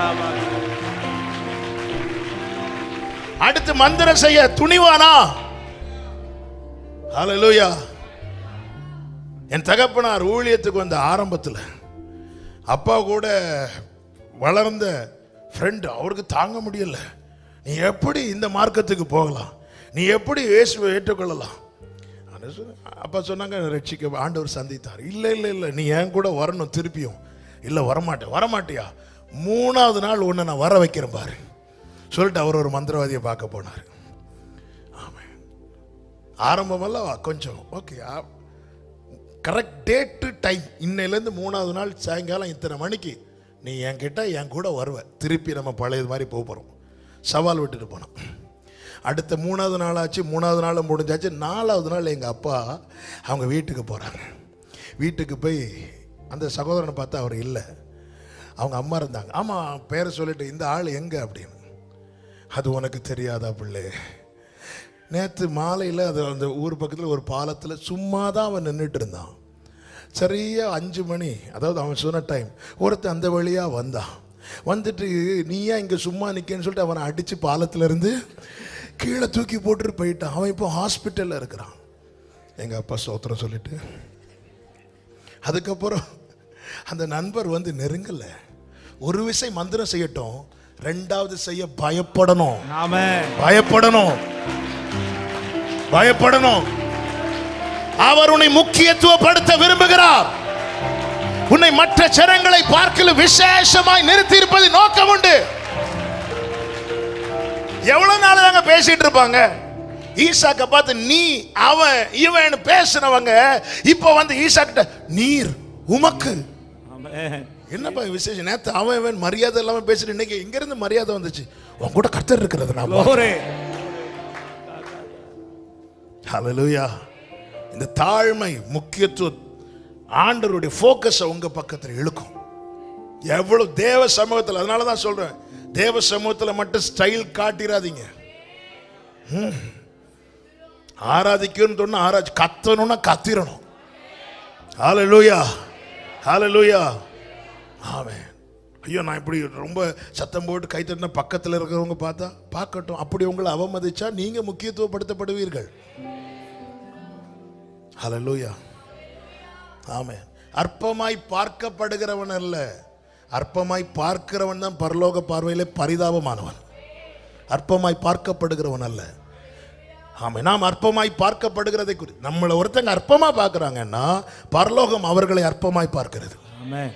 அடுத்து மந்திரம் செய்ய துணிவானா ஹalleluya என் தகப்பனார் ஊழியத்துக்கு வந்த ஆரம்பத்தில் அப்பா கூட வளர்ந்த ஃப்ரெண்டு அவருக்கு தாங்க முடியல நீ எப்படி இந்த மார்க்கத்துக்கு போகலாம் நீ எப்படி இயேசுவை ஏற்றுக்கொள்ளலாம் ஆனா சொன்ன- அப்பா சொன்னாங்க ரட்சிக்க ஆண்டவர் சந்தித்தார் இல்லை இல்லை இல்லை நீ என் கூட வரணும் திருப்பியும் இல்லை வரமாட்டேன் வரமாட்டியா மூணாவது நாள் உன்னை நான் வர வைக்கிறேன் பாரு சொல்லிட்டு அவர் ஒரு மந்திரவாதியை பார்க்க போனார் ஆமாம் ஆரம்பமெல்லாம் கொஞ்சம் ஓகே கரெக்ட் டேட்டு டைம் இன்னையிலேருந்து மூணாவது நாள் சாயங்காலம் இத்தனை மணிக்கு நீ என்கிட்ட என் கூட வருவ திருப்பி நம்ம பழையது மாதிரி போக போகிறோம் சவால் விட்டுட்டு போனோம் அடுத்த மூணாவது நாள் ஆச்சு மூணாவது நாள் முடிஞ்சாச்சு நாலாவது நாள் எங்கள் அப்பா அவங்க வீட்டுக்கு போகிறாங்க வீட்டுக்கு போய் அந்த சகோதரனை பார்த்தா அவர் இல்லை அவங்க அம்மா இருந்தாங்க ஆமாம் பேரை சொல்லிட்டு இந்த ஆள் எங்கே அப்படின்னு அது உனக்கு தெரியாதா பிள்ளை நேற்று மாலையில் அது அந்த ஊர் பக்கத்தில் ஒரு பாலத்தில் சும்மா தான் அவன் நின்றுட்டு இருந்தான் சரியா அஞ்சு மணி அதாவது அவன் சொன்ன டைம் ஒருத்தன் அந்த வழியாக வந்தான் வந்துட்டு நீ ஏன் இங்கே சும்மா நிற்கன்னு சொல்லிட்டு அவனை அடித்து பாலத்திலேருந்து கீழே தூக்கி போட்டுட்டு போயிட்டான் அவன் இப்போ ஹாஸ்பிட்டலில் இருக்கிறான் எங்கள் அப்பா சோத்திரம் சொல்லிட்டு அதுக்கப்புறம் அந்த நண்பர் வந்து நெருங்கலை ஒரு விசை மந்திரம் செய்யட்டும் ரெண்டாவது செய்ய பயப்படணும் ஆமென் பயப்படணும் பயப்படணும் அவர் உன்னை முக்கியத்துவப்படுத்த விரும்புகிறார் உன்னை மற்ற ஜனங்களை பார்க்கல விசேஷமாய் நிறுத்தி இருப்பது நோக்கம் உண்டு எவ்வளவு நாள் தாங்க பேசிட்டு இருப்பாங்க ஈசாக்க பார்த்து நீ அவன் இவன் பேசினவங்க இப்போ வந்து ஈசாக்கிட்ட நீர் உமக்கு ஆமென் என்னப்பா விசேஷம் நேத்து அவன் இவன் மரியாதை இல்லாம பேசிட்டு இன்னைக்கு இங்க இருந்து மரியாதை வந்துச்சு உன் கூட கர்த்தர் இருக்கிறது நான் glory ஹalleluya இந்த தாழ்மை முக்கியத்துவம் ஆண்டவருடைய ஃபோக்கஸை உங்க பக்கத்துல இழுக்கும் எவ்வளவு தேவ சமூகத்தில் அதனால தான் சொல்றேன் தேவ சமூகத்தில் மட்டும் ஸ்டைல் காட்டிடாதீங்க ம். ஆராதிக்கணும்னு சொன்னா ஆராய்ச்சி கத்தணும்னா கத்திரணும் ஹalleluya ஹalleluya ஆமென் ஐயோ நான் இப்படி ரொம்ப சத்தம் போட்டு கை தட்டின பக்கத்தில் இருக்கிறவங்க பார்த்தா பார்க்கட்டும் அப்படி உங்களை அவமதிச்சா நீங்க முக்கியத்துவப்படுத்தப்படுவீர்கள் ஹalleluya ஆமென் அற்பமாய் பார்க்கப்படுகிறவன் அல்ல அற்பமாய் பார்க்கிறவன் தான் பரலோக பார்வையிலே பரிதாபமானவன் அற்பமாய் பார்க்கப்படுகிறவன் அல்ல ஆமாம் நாம் அற்பமாய் பார்க்கப்படுகிறதை குறி நம்மளை ஒருத்தங்க அற்பமா பார்க்கறாங்கன்னா பரலோகம் அவர்களை அற்பமாய் பார்க்கிறது ஆமென்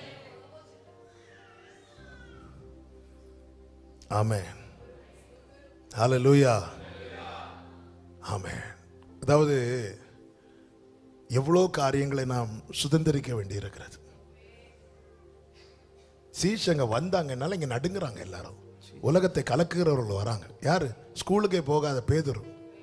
ஆமென் ஹalleluya ஆமென் அதாவது எவ்வளோ காரியங்களை நாம் சுதந்திரிக்க வேண்டியிருக்கிறது சீஷங்க வந்தாங்கனால இங்க நடுங்குறாங்க எல்லாரும் உலகத்தை கலக்குகிறவர்கள் வராங்க யாரு ஸ்கூலுக்கே போகாத பேதுரு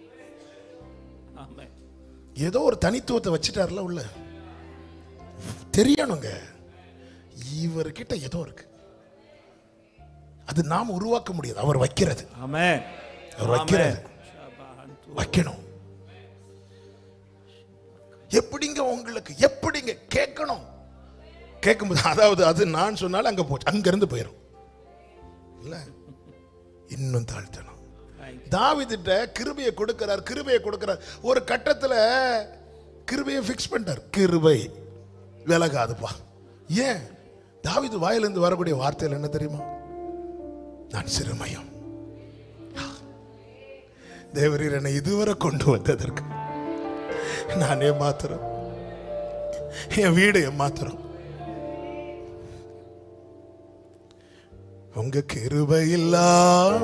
ஆமென் ஏதோ ஒரு தனித்துவத்தை வச்சுட்டார்ல உள்ள தெரியணுங்க இவர்கிட்ட ஏதோ இருக்கு அது நாம் உருவாக்க முடியாது அவர் வைக்கிறது ஆமென் அவர் வைக்கிறது வைக்கணும் உங்களுக்கு எப்படிங்க கேட்கணும் கேட்கும்போது அதாவது அது நான் சொன்னாலும் அங்க போச்சு அங்க இருந்து போயிடும் இல்ல இன்னும் தாழ்த்தணும் தாவிதிட்ட கிருபையை கொடுக்கிறார் கிருபையை கொடுக்கிறார் ஒரு கட்டத்துல கிருபையை ஃபிக்ஸ் பண்ணிட்டார் கிருபை விலகாதுப்பா ஏன் தாவிது வாயிலிருந்து வரக்கூடிய வார்த்தைகள் என்ன தெரியுமா நான் சிறுமையம் தேவரீர் என்னை இதுவரை கொண்டு வந்ததற்கு நான் ஏமாத்துறேன் என் வீடு ஏமாத்துறோம் உங்க கிருபை இல்லாம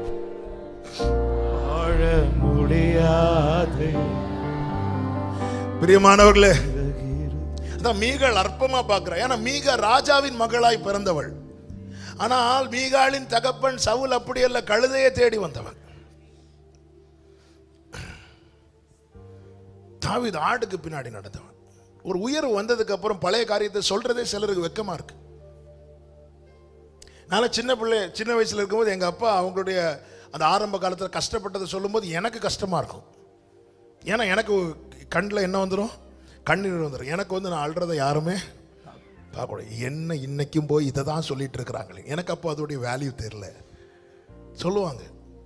வாழ முடியாது பிரியமானவர்களே அதான் மீகள் அற்பமா பார்க்கிறா ஏன்னா மீகா ராஜாவின் மகளாய் பிறந்தவள் ஆனால் மீகாளின் தகப்பன் சவுல் அப்படியல்ல கழுதையை தேடி வந்தவன் தாவீது ஆட்டுக்கு பின்னாடி நடந்தவன் ஒரு உயர்வு வந்ததுக்கு அப்புறம் பழைய காரியத்தை சொல்றதே சிலருக்கு வெக்கமா இருக்கு நான் சின்ன பிள்ளை சின்ன வயசுல இருக்கும்போது எங்க அப்பா அவங்களுடைய அந்த ஆரம்ப காலத்தில் கஷ்டப்பட்டதை சொல்லும்போது எனக்கு கஷ்டமா இருக்கும் ஏன்னா எனக்கு கண்ணில் என்ன வந்துடும் கண்ணீர் வந்துடும் எனக்கு வந்து நான் அழுறதை யாருமே பார்க்கக்கூடாது என்ன இன்னைக்கும் போய் இதை தான் சொல்லிட்டு இருக்கிறாங்களே எனக்கு அப்போ அதோடைய வேல்யூ தெரியல சொல்லுவாங்க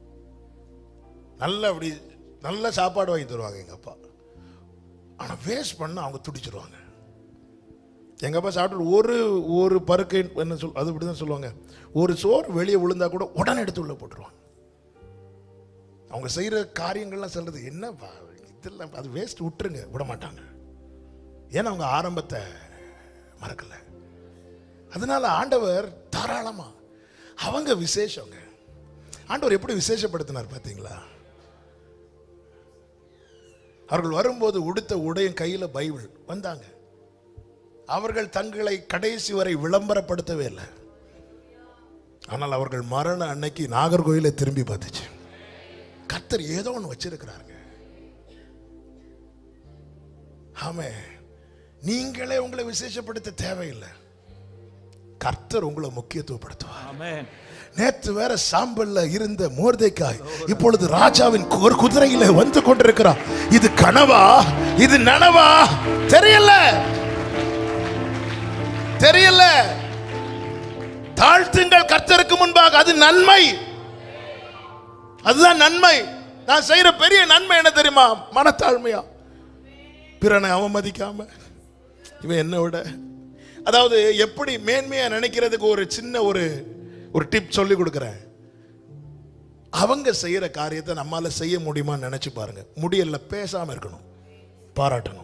நல்ல அப்படி நல்ல சாப்பாடு வாங்கி தருவாங்க எங்கள் அப்பா ஆனால் வேஸ்ட் பண்ண அவங்க துடிச்சிருவாங்க எங்கள் அப்பா சாப்பிட்டு ஒரு ஒரு பருக்கை என்ன சொல் அது இப்படி தான் சொல்லுவாங்க ஒரு சோறு வெளியே விழுந்தா கூட உடனே எடுத்து உள்ள போட்டுருவாங்க அவங்க செய்கிற காரியங்கள்லாம் சொல்றது என்னப்பா இதெல்லாம் அது வேஸ்ட் விட்டுருங்க விட மாட்டாங்க ஏன்னா அவங்க ஆரம்பத்தை மறக்கல அதனால ஆண்டவர் தாராளமா அவங்க விசேஷங்க ஆண்டவர் எப்படி விசேஷப்படுத்தினார் பார்த்தீங்களா அவர்கள் வரும்போது உடுத்த உடையும் கையில பைபிள் வந்தாங்க அவர்கள் தங்களை கடைசி வரை விளம்பரப்படுத்தவே இல்லை ஆனால் அவர்கள் மரண அன்னைக்கு நாகர்கோயிலை திரும்பி பார்த்துச்சு கர்த்தர் ஏதோ ஒன்று வச்சிருக்கிறாருங்க ஆமே நீங்களே உங்களை விசேஷப்படுத்த தேவையில்லை கர்த்தர் உங்களை முக்கியத்துவப்படுத்துவார் ஆமென் நேற்று வேற சாம்பல்ல இருந்த மோர்தேக்காய் இப்பொழுது ராஜாவின் கு- ஒரு குதிரையில வந்து கொண்டிருக்கிறார் இது கனவா இது நனவா தெரியல தெரியல தாழ்த்துங்கள் கர்த்தருக்கு முன்பாக அது நன்மை அதுதான் நன்மை நான் செய்யற பெரிய நன்மை என்ன தெரியுமா மனத்தாழ்மையா பிறனை அவமதிக்காம இவன் என்ன விட அதாவது எப்படி மேன்மையா நினைக்கிறதுக்கு ஒரு சின்ன ஒரு ஒரு டிப் சொல்லி கொடுக்குறேன் அவங்க செய்யற காரியத்தை நம்மால செய்ய முடியுமான்னு நினைச்சு பாருங்க முடியல பேசாம இருக்கணும் பாராட்டணும்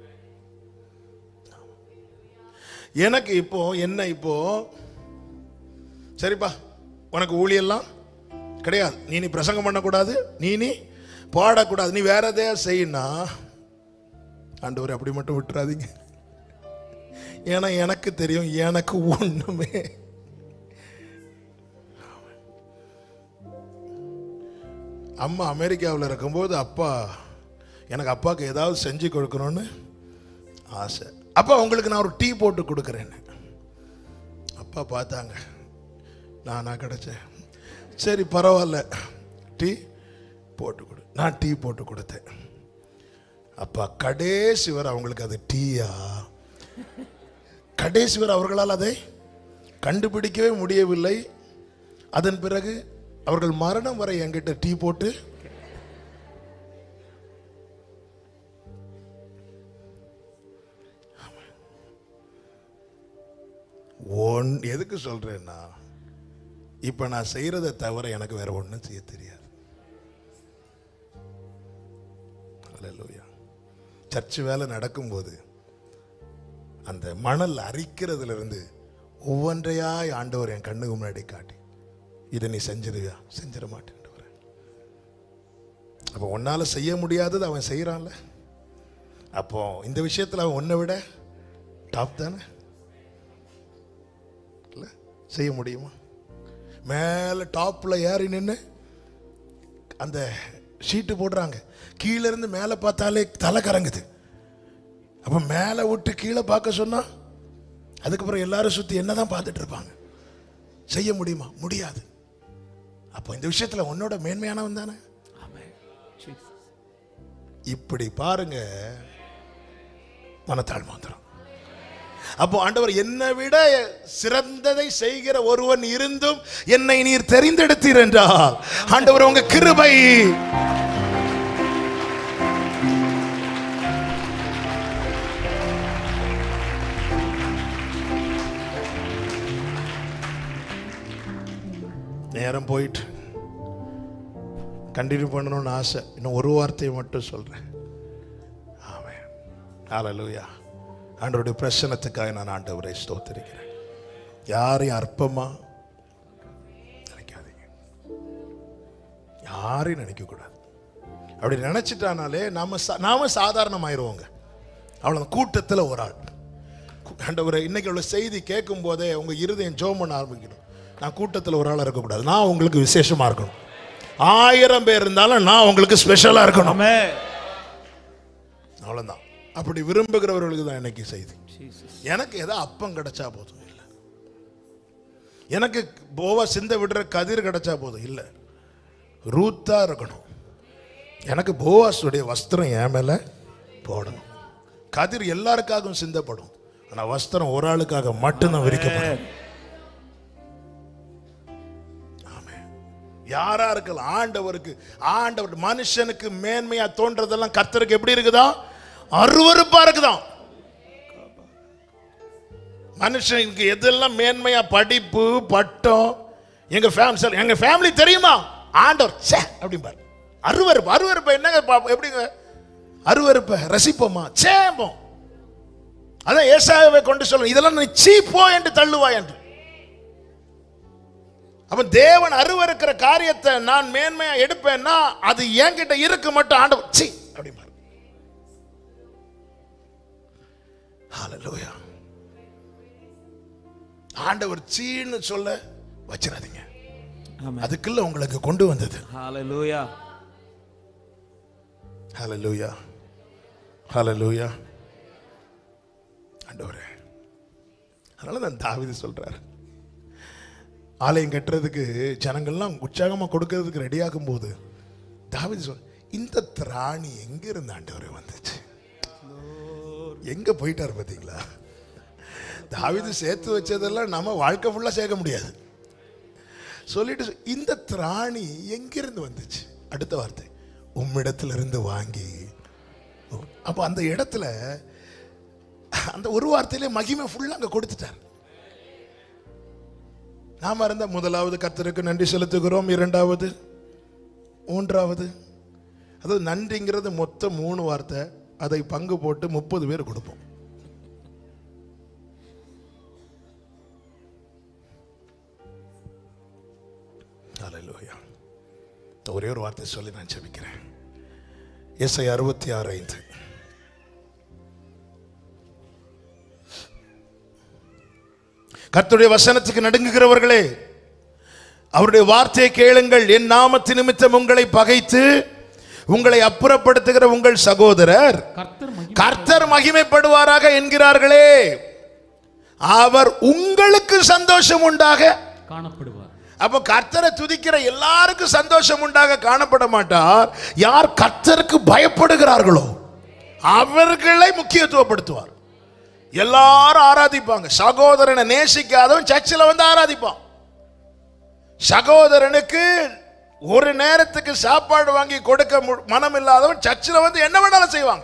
எனக்கு இப்போ என்ன இப்போ சரிப்பா உனக்கு ஊழியெல்லாம் கிடையாது நீ நீ பிரசங்கம் பண்ணக்கூடாது நீ நீ பாடக்கூடாது நீ வேற எதையா செய்யினா ஆண்டவர் அப்படி மட்டும் விட்டுறாதீங்க ஏன்னா எனக்கு தெரியும் எனக்கு ஒண்ணுமே அம்மா அமெரிக்காவில் இருக்கும்போது அப்பா எனக்கு அப்பாவுக்கு ஏதாவது செஞ்சு கொடுக்கணும்னு ஆசை அப்பா உங்களுக்கு நான் ஒரு டீ போட்டு கொடுக்குறேன்னு அப்பா பார்த்தாங்க நானா கிடைச்சேன் சரி பரவாயில்ல டீ போட்டு கொடு நான் டீ போட்டு கொடுத்தேன் அப்பா கடைசி வரை அவங்களுக்கு அது டீயா கடைசி வரை அவர்களால் அதை கண்டுபிடிக்கவே முடியவில்லை அதன் பிறகு அவர்கள் மரணம் வரை என்கிட்ட டீ போட்டு ஒன் எதுக்கு சொல்றேன்னா இப்ப நான் செய்யறதை தவிர எனக்கு வேற ஒண்ணும் செய்ய தெரியாது அல்லேலூயா சர்ச் வேலை நடக்கும்போது அந்த மணல் அரிக்கிறதுல இருந்து ஒவ்வொன்றையாய் ஆண்டவர் என் கண்ணுக்கு முன்னாடி காட்டி இதை நீ செஞ்சிருவியா செஞ்சிட மாட்டேன் அப்போ உன்னால செய்ய முடியாதது அவன் செய்யறான்ல அப்போ இந்த விஷயத்துல அவன் உன்னை விட டாப் தானே இல்ல செய்ய முடியுமா மேல டாப்ல ஏறி நின்று அந்த ஷீட்டு போடுறாங்க கீழே இருந்து மேலே பார்த்தாலே தலை கறங்குது அப்ப மேலே விட்டு கீழே பார்க்க சொன்னா அதுக்கப்புறம் எல்லாரும் சுத்தி என்னதான் பார்த்துட்டு இருப்பாங்க செய்ய முடியுமா முடியாது அப்போ இந்த விஷயத்துல உன்னோட மேன்மையானவன் தானே ஆமென் ஜீசஸ் இப்படி பாருங்க மனத்தாழ்மை வந்துடும் அப்போ ஆண்டவர் என்னை விட சிறந்ததை செய்கிற ஒருவன் இருந்தும் என்னை நீர் தெரிந்தெடுத்தீர் என்றால் ஆண்டவர் உங்க கிருபை நேரம் போயிட்டு கண்டினியூ பண்ணணும்னு ஆசை இன்னும் ஒரு வார்த்தையை மட்டும் சொல்றேன் ஆமென் ஹalleluya ஆண்டவருடைய பிரசனத்துக்காக நான் ஆண்டவரை ஸ்தோத்திரிக்கிறேன் யாரையும் அற்பமா நினைக்காதீங்க யாரையும் நினைக்க கூடாது அப்படி நினைச்சிட்டானாலே நாம சா- நாம சாதாரணமாயிருவோங்க அவ்வளவு கூட்டத்தில் ஒரு ஆள் ஆண்டவரை இன்னைக்கு உள்ள செய்தி கேட்கும் போதே உங்க இருதயம் ஜோம் பண்ண ஆரம்பிக்கணும் நான் கூட்டத்தில் ஒரு ஆளாக இருக்கக்கூடாது நான் உங்களுக்கு விசேஷமா இருக்கணும் ஆயிரம் பேர் இருந்தாலும் நான் உங்களுக்கு ஸ்பெஷலா இருக்கணும் ஆமே அவ்வளவுதான் அப்படி விரும்புகிறவர்களுக்கு தான் இன்னைக்கு செய்தி எனக்கு ஏதோ அப்பம் கிடைச்சா போதும் இல்லை எனக்கு போவா சிந்த விடுற கதிர் கிடைச்சா போதும் இல்லை ரூத்தா இருக்கணும் எனக்கு போவாஸுடைய வஸ்திரம் என் மேல போடணும் கதிர் எல்லாருக்காகவும் சிந்தப்படும் ஆனா வஸ்திரம் ஒரு ஆளுக்காக மட்டும்தான் விரிக்கப்படும் ஆமென். யாரா இருக்கலாம் ஆண்டவருக்கு ஆண்டவர் மனுஷனுக்கு மேன்மையா தோன்றதெல்லாம் கர்த்தருக்கு எப்படி இருக்குதா அருவருப்பா இருக்குதாம் மனுஷனுக்கு எதெல்லாம் மேன்மையா படிப்பு பட்டம் எங்க ஃபேமிலி எங்க ஃபேமிலி தெரியுமா ஆண்டவர் சே அப்படிம்பார் அருவருப்பு அருவருப்பு என்னங்க பா- எப்படிங்க அருவருப்பை ரசிப்போமா சேப்போம் அதான் ஏசாயாவை கொண்டு சொல்லும் இதெல்லாம் நீ சீப்போ என்று தள்ளுவாய் என்று அப்ப தேவன் அருவருக்கிற காரியத்தை நான் மேன்மையா எடுப்பேன்னா அது என்கிட்ட இருக்கு மட்டும் ஆண்டவர் சீ அப்படிம்பார் ஹalleluya ஆண்டவர் சீன்னு சொல்ல வச்சிடாதீங்க ஆமென் அதுக்குள்ள உங்களுக்கு கொண்டு வந்தது ஹalleluya ஹalleluya ஹalleluya ஆண்டவரே அதனால தான் தாவீது சொல்றாரு ஆலயம் கட்டுறதுக்கு ஜனங்கள்லாம் உற்சாகமா கொடுக்கறதுக்கு ரெடியாகும் போது தாவீது சொல் இந்த திராணி எங்க இருந்து ஆண்டவரே வந்துச்சு எங்க போயிட்டாரு பாத்தீங்களா தாவீது சேர்த்து வச்சதெல்லாம் நம்ம வாழ்க்கை ஃபுல்லா சேர்க்க முடியாது சொல்லிட்டு சொ- இந்த திராணி எங்கிருந்து வந்துச்சு அடுத்த வார்த்தை உம்மிடத்துல இருந்து வாங்கி அப்ப அந்த இடத்துல அந்த ஒரு வார்த்தையிலே மகிமை ஃபுல்லா அங்க கொடுத்துட்டார் நாம இருந்த முதலாவது கர்த்தருக்கு நன்றி செலுத்துகிறோம் இரண்டாவது மூன்றாவது அதாவது நன்றிங்கிறது மொத்தம் மூணு வார்த்தை அதை பங்கு போட்டு முப்பது பேர் கொடுப்போம் ஹalleluya ஒரே ஒரு வார்த்தை சொல்லி நான் ஜெபிக்கிறேன் எஸ்ஐ அறுபத்தி ஆறு ஐந்து கர்த்தருடைய வசனத்துக்கு நடுங்குகிறவர்களே அவருடைய வார்த்தையை கேளுங்கள் என் நாமத்து நிமித்தம் உங்களை பகைத்து உங்களை அப்புறப்படுத்துகிற உங்கள் சகோதரர் கர்த்தர் மகிமை கர்த்தர் மகிமைப்படுவாராக என்கிறார்களே அவர் உங்களுக்கு சந்தோஷம் உண்டாக காணப்படுவார் அப்போ கர்த்தரை துதிக்கிற எல்லாருக்கும் சந்தோஷம் உண்டாக காணப்பட மாட்டார் யார் கர்த்தருக்கு பயப்படுகிறார்களோ அவர்களை முக்கியத்துவப்படுத்துவார் எல்லாரும் ஆராதிப்பாங்க சகோதரனை நேசிக்காதவன் சர்ச்சில் வந்து ஆராதிப்பான் சகோதரனுக்கு ஒரு நேரத்துக்கு சாப்பாடு வாங்கி கொடுக்க மு- மனம் இல்லாதவன் சர்ச்சில் வந்து என்ன வேணாலும் செய்வாங்க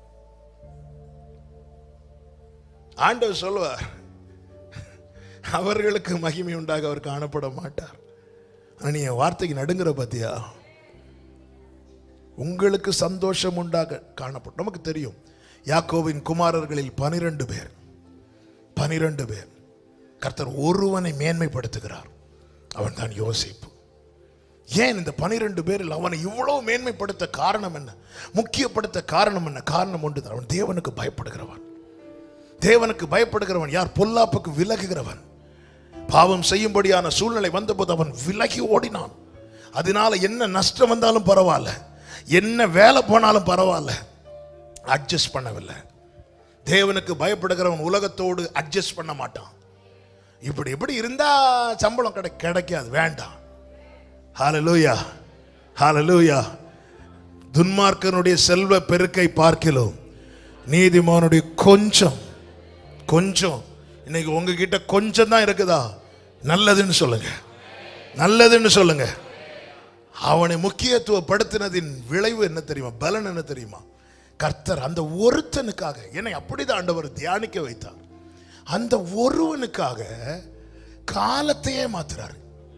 ஆண்டவர் சொல்லுவார் அவர்களுக்கு மகிமை உண்டாக அவர் காணப்பட மாட்டார் ஆனா நீ என் வார்த்தைக்கு நடுங்கிற பாத்தியா உங்களுக்கு சந்தோஷம் உண்டாக காணப்படும் நமக்கு தெரியும் யாக்கோவின் குமாரர்களில் பனிரெண்டு பேர் பனிரெண்டு பேர் கர்த்தர் ஒருவனை மேன்மைப்படுத்துகிறார் அவன் தான் யோசிப்பு ஏன் இந்த பனிரெண்டு பேரில் அவனை இவ்வளவு மேன்மைப்படுத்த காரணம் என்ன முக்கியப்படுத்த காரணம் என்ன காரணம் ஒன்று அவன் தேவனுக்கு பயப்படுகிறவன் தேவனுக்கு பயப்படுகிறவன் யார் பொல்லாப்புக்கு விலகுகிறவன் பாவம் செய்யும்படியான சூழ்நிலை வந்தபோது அவன் விலகி ஓடினான் அதனால என்ன நஷ்டம் வந்தாலும் பரவாயில்ல என்ன வேலை போனாலும் பரவாயில்ல அட்ஜஸ்ட் பண்ணவில்லை தேவனுக்கு பயப்படுகிறவன் உலகத்தோடு அட்ஜஸ்ட் பண்ண மாட்டான் இப்படி இப்படி இருந்தா சம்பளம் கிடை கிடைக்காது வேண்டாம் ஹalleluya ஹalleluya துன்மார்க்கனுடைய செல்வ பெருக்கை பார்க்கிலும் நீதிமானுடைய கொஞ்சம் கொஞ்சம் இன்னைக்கு உங்ககிட்ட கொஞ்சம் தான் இருக்குதா நல்லதுன்னு சொல்லுங்க நல்லதுன்னு சொல்லுங்க அவனை முக்கியத்துவப்படுத்தினதின் விளைவு என்ன தெரியுமா பலன் என்ன தெரியுமா கர்த்தர் அந்த ஒருத்தனுக்காக என்னை அப்படிதான் ஆண்டவர் தியானிக்க வைத்தார் அந்த ஒருவனுக்காக காலத்தையே மாத்துறாரு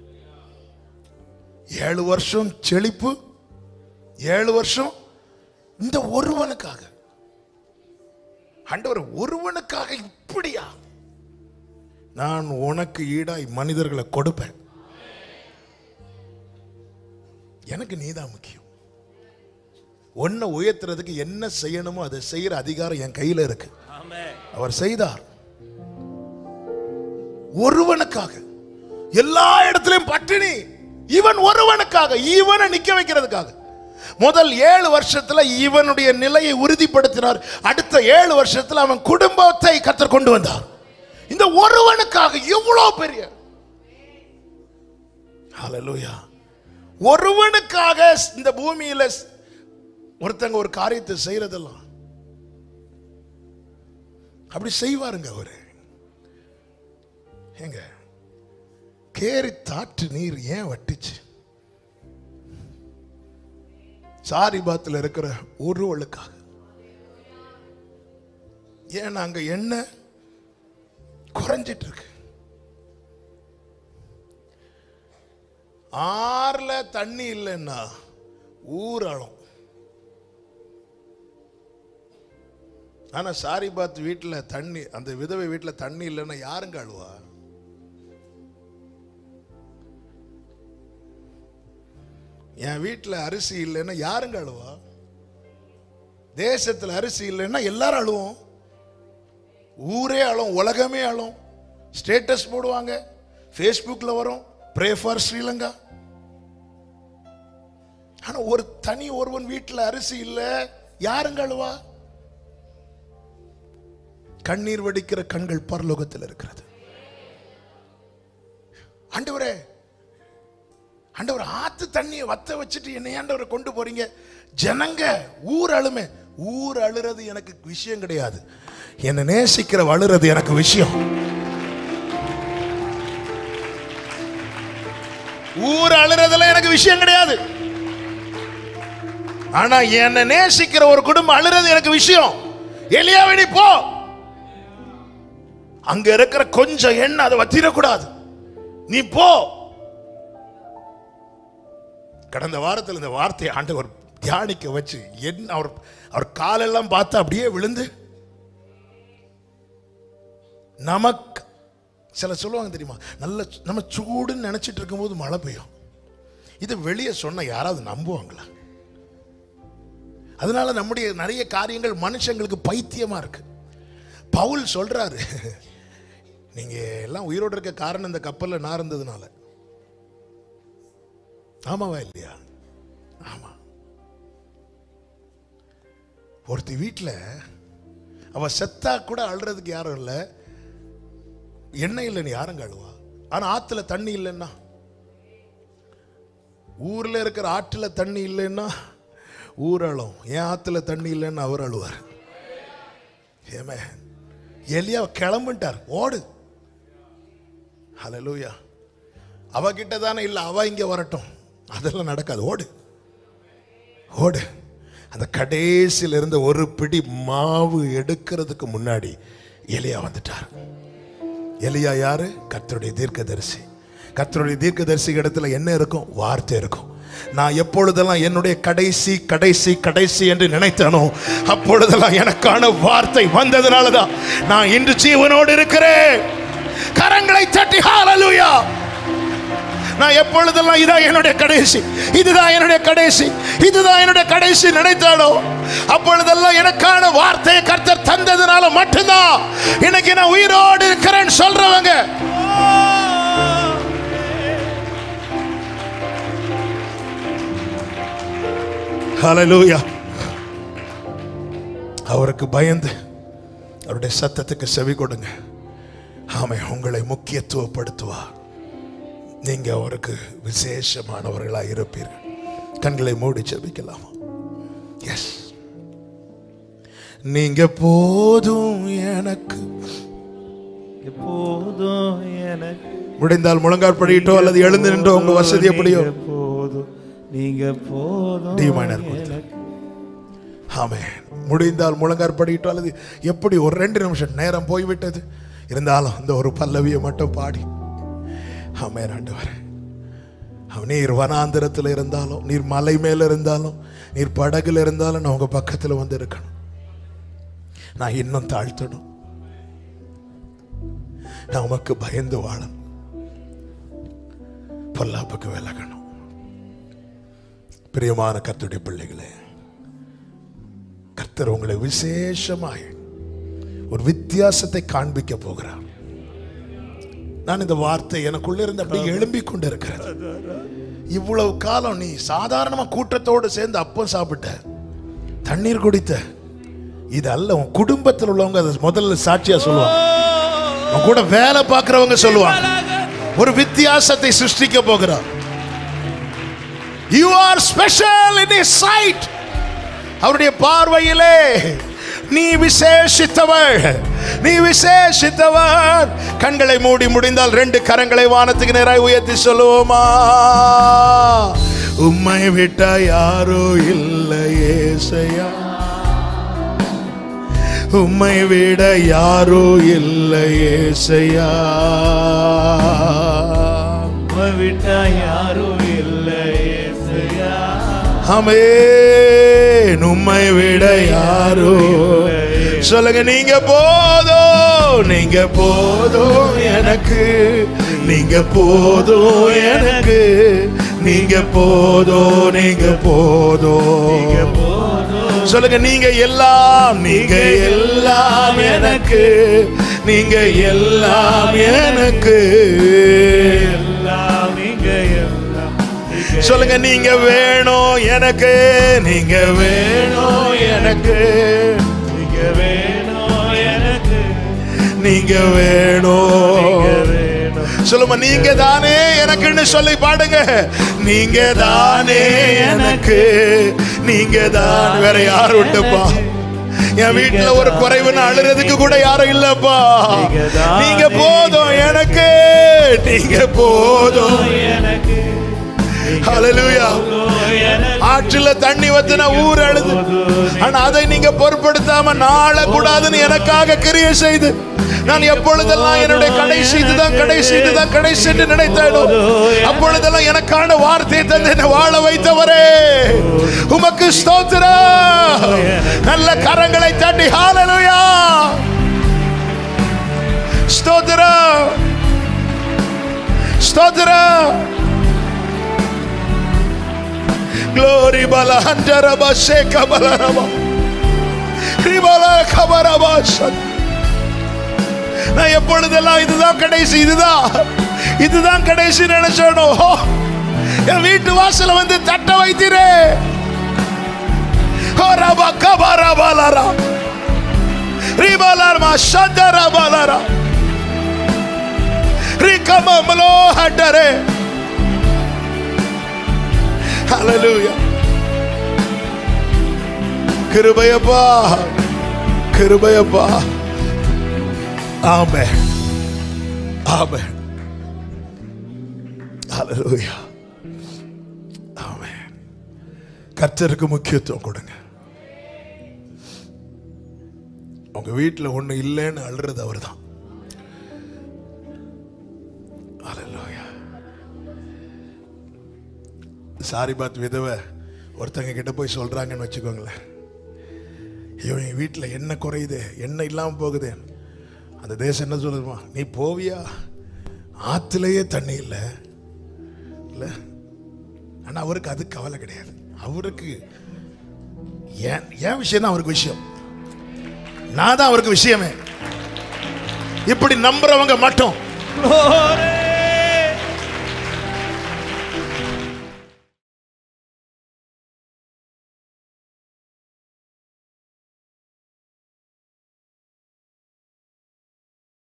ஏழு வருஷம் செழிப்பு ஏழு வருஷம் இந்த ஒருவனுக்காக ஆண்டவர் ஒருவனுக்காக இப்படியா நான் உனக்கு ஈடாய் மனிதர்களை கொடுப்பேன் எனக்கு நீதான் முக்கியம் உன்னை உயர்த்துறதுக்கு என்ன செய்யணுமோ அதை செய்யற அதிகாரம் என் கையில இருக்கு அவர் செய்தார் ஒருவனுக்காக எல்லா இடத்திலும் பட்டினி இவன் ஒருவனுக்காக இவனை நிக்க வைக்கிறதுக்காக முதல் ஏழு வருஷத்துல இவனுடைய நிலையை உறுதிப்படுத்தினார் அடுத்த ஏழு வருஷத்துல அவன் குடும்பத்தை கத்தர் கொண்டு வந்தார் இந்த ஒருவனுக்காக எவ்வளவு பெரிய ஹalleluya ஒருவனுக்காக இந்த பூமியில ஒருத்தங்க ஒரு காரியத்தை செய்யறதெல்லாம் அப்படி செய்வாருங்க அவரு ஏங்க கேரி தாற்று நீர் ஏன் வட்டிச்சு சாரிபாத்தில் இருக்கிற ஒருவளுக்காக ஏன் அங்க எண்ணெய் குறைஞ்சிட்டு இருக்கு ஆறுல தண்ணி இல்லைன்னா ஊரளம் ஆனா சாரிபாத் வீட்டுல தண்ணி அந்த விதவை வீட்டுல தண்ணி இல்லைன்னா யாருங்க அழுவா என் வீட்டுல அரிசி இல்லைன்னா யாருங்க அழுவா தேசத்துல அரிசி இல்லைன்னா எல்லாரும் அழுவோம் ஊரே அழும் உலகமே அழும் ஸ்டேட்டஸ் போடுவாங்க ஃபேஸ்புக்ல வரும் ப்ரே ஃபார் ஸ்ரீலங்கா ஆனா ஒரு தனி ஒருவன் வீட்டுல அரிசி இல்ல யாருங்க அழுவா கண்ணீர் வடிக்கிற கண்கள் பரலோகத்தில் இருக்கிறது ஆண்டவரே ஆண்டவர் ஆத்து தண்ணியை வத்த வச்சுட்டு என்னை ஆண்டவரை கொண்டு போறீங்க ஜனங்க ஊர் அழுமே ஊர் அழுறது எனக்கு விஷயம் கிடையாது என்னை நேசிக்கிற அழுறது எனக்கு விஷயம் ஊர் அழுறதுல எனக்கு விஷயம் கிடையாது ஆனா என்னை நேசிக்கிற ஒரு குடும்பம் அழுறது எனக்கு விஷயம் எலியாவணி போ அங்க இருக்கிற கொஞ்சம் எண்ணெய் அதை வத்திரக்கூடாது நீ போ கடந்த வாரத்தில் இந்த வார்த்தையை ஆண்டவர் தியானிக்க வச்சு என்ன அவர் அவர் காலெல்லாம் பார்த்து அப்படியே விழுந்து நமக்கு சில சொல்லுவாங்க தெரியுமா நல்ல நம்ம சூடுன்னு நினைச்சிட்டு இருக்கும்போது மழை பெய்யும் இது வெளியே சொன்ன யாராவது நம்புவாங்களா அதனால நம்முடைய நிறைய காரியங்கள் மனுஷங்களுக்கு பைத்தியமா இருக்கு பவுல் சொல்றாரு நீங்க எல்லாம் உயிரோடு இருக்க காரணம் இந்த கப்பல்ல நான் இருந்ததுனால ஆமாவா இல்லையா ஆமா ஒருத்தி வீட்டில் அவ செத்தா கூட அழுறதுக்கு யாரும் இல்லை எண்ணெய் இல்லைன்னு யாருங்க அழுவா ஆனா ஆத்துல தண்ணி இல்லைன்னா ஊர்ல இருக்கிற ஆற்றுல தண்ணி இல்லைன்னா ஊர் அழும் என் ஆத்துல தண்ணி இல்லைன்னு அவர் அழுவார் ஏமே எலியா கிளம்பிட்டார் ஓடு ஹalleluya அவ கிட்ட தானே இல்ல அவ இங்க வரட்டும் அதெல்லாம் நடக்காது ஓடு ஓடு அந்த கடைசியில இருந்த ஒரு பிடி மாவு எடுக்கிறதுக்கு முன்னாடி எலியா வந்துட்டார் எலியா யாரு கர்த்தருடைய தீர்க்கதரிசி கர்த்தருடைய தீர்க்கதரிசி இடத்துல என்ன இருக்கும் வார்த்தை இருக்கும் நான் எப்பொழுதெல்லாம் என்னுடைய கடைசி கடைசி கடைசி என்று நினைத்தனோ அப்பொழுதெல்லாம் எனக்கான வார்த்தை வந்ததுனாலதான் நான் இன்று ஜீவனோடு இருக்கிறேன் கரங்களை தட்டி ஹalleluya நான் எப்பொழுதெல்லாம் இதான் என்னுடைய கடைசி இதுதான் என்னுடைய கடைசி இதுதான் என்னுடைய கடைசி நினைத்தாலோ அப்பொழுதெல்லாம் எனக்கான வார்த்தையை கர்த்தர் தந்ததுனால மட்டும்தான் இன்னைக்கு நான் உயிரோடு இருக்கிறேன்னு சொல்றவங்க ஹalleluya அவருக்கு பயந்து அவருடைய சத்தத்துக்கு செவி கொடுங்க ஆமை உங்களை முக்கியத்துவப்படுத்துவார் நீங்க அவருக்கு விசேஷமானவர்களாக இருப்பீர்கள் கண்களை மூடி ஜெபிக்கலாமா எஸ் நீங்க போதும் எனக்கு எப்போதும் எனக்கு முடிந்தால் முழங்கால் படியிட்டோ அல்லது எழுந்து நின்றோ உங்க வசதி எப்படியோ நீங்க போதும் நீங்க போதும் டி மைனர் கொடுத்து. எனக்கு. ஆமே முடிந்தால் முழங்கால் படியிட்டோ அல்லது எப்படி ஒரு ரெண்டு நிமிஷம் நேரம் போய்விட்டது இருந்தாலும் இந்த ஒரு பல்லவியை மட்டும் பாடி ஆமே ஆண்டவர் அவன் நீர் வனாந்திரத்தில் இருந்தாலும் நீர் மலை மேல இருந்தாலும் நீர் படகுல இருந்தாலும் நான் உங்க பக்கத்துல வந்து இருக்கணும் நான் இன்னும் தாழ்த்தணும் நான் உமக்கு பயந்து வாழணும் பொல்லாப்புக்கு விலகணும் பிரியமான கர்த்தருடைய பிள்ளைகளே கர்த்தர் உங்களை விசேஷமாய் ஒரு வித்தியாசத்தை காண்பிக்க போகிறார் நான் இந்த வார்த்தை எனக்குள்ள இருந்து அப்படியே எழும்பிக் கொண்டிருக்கிறது இவ்வளவு காலம் நீ சாதாரணமா கூட்டத்தோடு சேர்ந்து அப்பம் சாப்பிட்ட தண்ணீர் குடித்த இது அல்ல உன் குடும்பத்தில் உள்ளவங்க அதை முதல்ல சாட்சியா சொல்லுவாங்க உன் கூட வேலை பார்க்கறவங்க சொல்லுவாங்க ஒரு வித்தியாசத்தை சிருஷ்டிக்க போகிறார் you are special in his sight அவருடைய பார்வையிலே நீ விசேஷித்தவள் நீ விசேஷித்தவன் கண்களை மூடி முடிந்தால் ரெண்டு கரங்களை வானத்துக்கு நேராய் உயர்த்தி சொல்லுவோமா உம்மை விட்டா யாரோ இல்லை ஏசையா உம்மை விட யாரோ இல்லை ஏசையா உம்மை விட்டா யாரும் இல்லை இயேசுயா. அமேன் உம்மை விட யாரோ சொல்லுங்க நீங்க போதும் நீங்க போதும் எனக்கு நீங்க போதும் எனக்கு நீங்க போதும் நீங்க போதும் சொல்லுங்க நீங்க எல்லாம் நீங்க எல்லாம் எனக்கு நீங்க எல்லாம் எனக்கு எல்லாம் நீங்க எல்லாம் நீங்க சொல்லுங்க நீங்க வேணும் எனக்கு நீங்க வேணும் எனக்கு நீங்க வேணும் எனக்கு நீங்க வேணும் வேணும் சொல்லுமா நீங்க தானே எனக்குன்னு சொல்லி பாடுங்க நீங்க தானே எனக்கு நீங்க தான் வேற யாரும் உண்டுப்பா என் வீட்டுல ஒரு குறைவுன்னு அழுறதுக்கு கூட யாரும் இல்லப்பா நீங்க போதும் எனக்கு நீங்க போதும் எனக்கு ஹalleluya எனக்கு ஆற்றுல தண்ணி வத்தின ஊர் அழுது ஆனா அதை நீங்க பொருட்படுத்தாம நாள கூடாதுன்னு எனக்காக கிரிய செய்து நான் எப்பொழுதெல்லாம் என்னுடைய கடைசி இதுதான் கடைசி இதுதான் கடைசி என்று நினைத்தேனோ அப்பொழுதெல்லாம் எனக்கான வார்த்தையை தந்து என்னை வாழ வைத்தவரே உமக்கு ஸ்தோத்திரம் நல்ல கரங்களை தட்டி ஹalleluya ஸ்தோத்திரம் ஸ்தோத்திரம் Glory balahandaraba sheka balaraba. Ribala kabaraba shat. நான் எப்பொழுதெல்லாம் இதுதான் கடைசி இதுதான் இதுதான் கடைசி நினைச்சோனோ என் வீட்டு வாசல வந்து தட்ட வைத்தீரே ஓ ரபா கபாரா பாலாரா ரிபாலார் மா ஷந்தரா பாலாரா ரிகம மலோ ஹட்டரே Hallelujah. கிருபையப்பா கிருபையப்பா ஆமே ஆமே Hallelujah. ஆமே கர்த்தருக்கு முக்கியத்துவம் கொடுங்க உங்க வீட்டுல ஒண்ணு இல்லைன்னு அழுறது அவர்தான் Hallelujah. சாரிபாத் விதவை ஒருத்தங்க கிட்ட போய் சொல்றாங்கன்னு வச்சுக்கோங்களேன் இவன் என் வீட்டில் என்ன குறையுது என்ன இல்லாமல் போகுது அந்த தேசம் என்ன சொல்லுதுமா நீ போவியா ஆத்துலயே தண்ணி இல்லை இல்லை ஆனால் அவருக்கு அது கவலை கிடையாது அவருக்கு ஏன் ஏன் விஷயம் தான் அவருக்கு விஷயம் நான் தான் அவருக்கு விஷயமே இப்படி நம்புறவங்க மட்டும் Glory.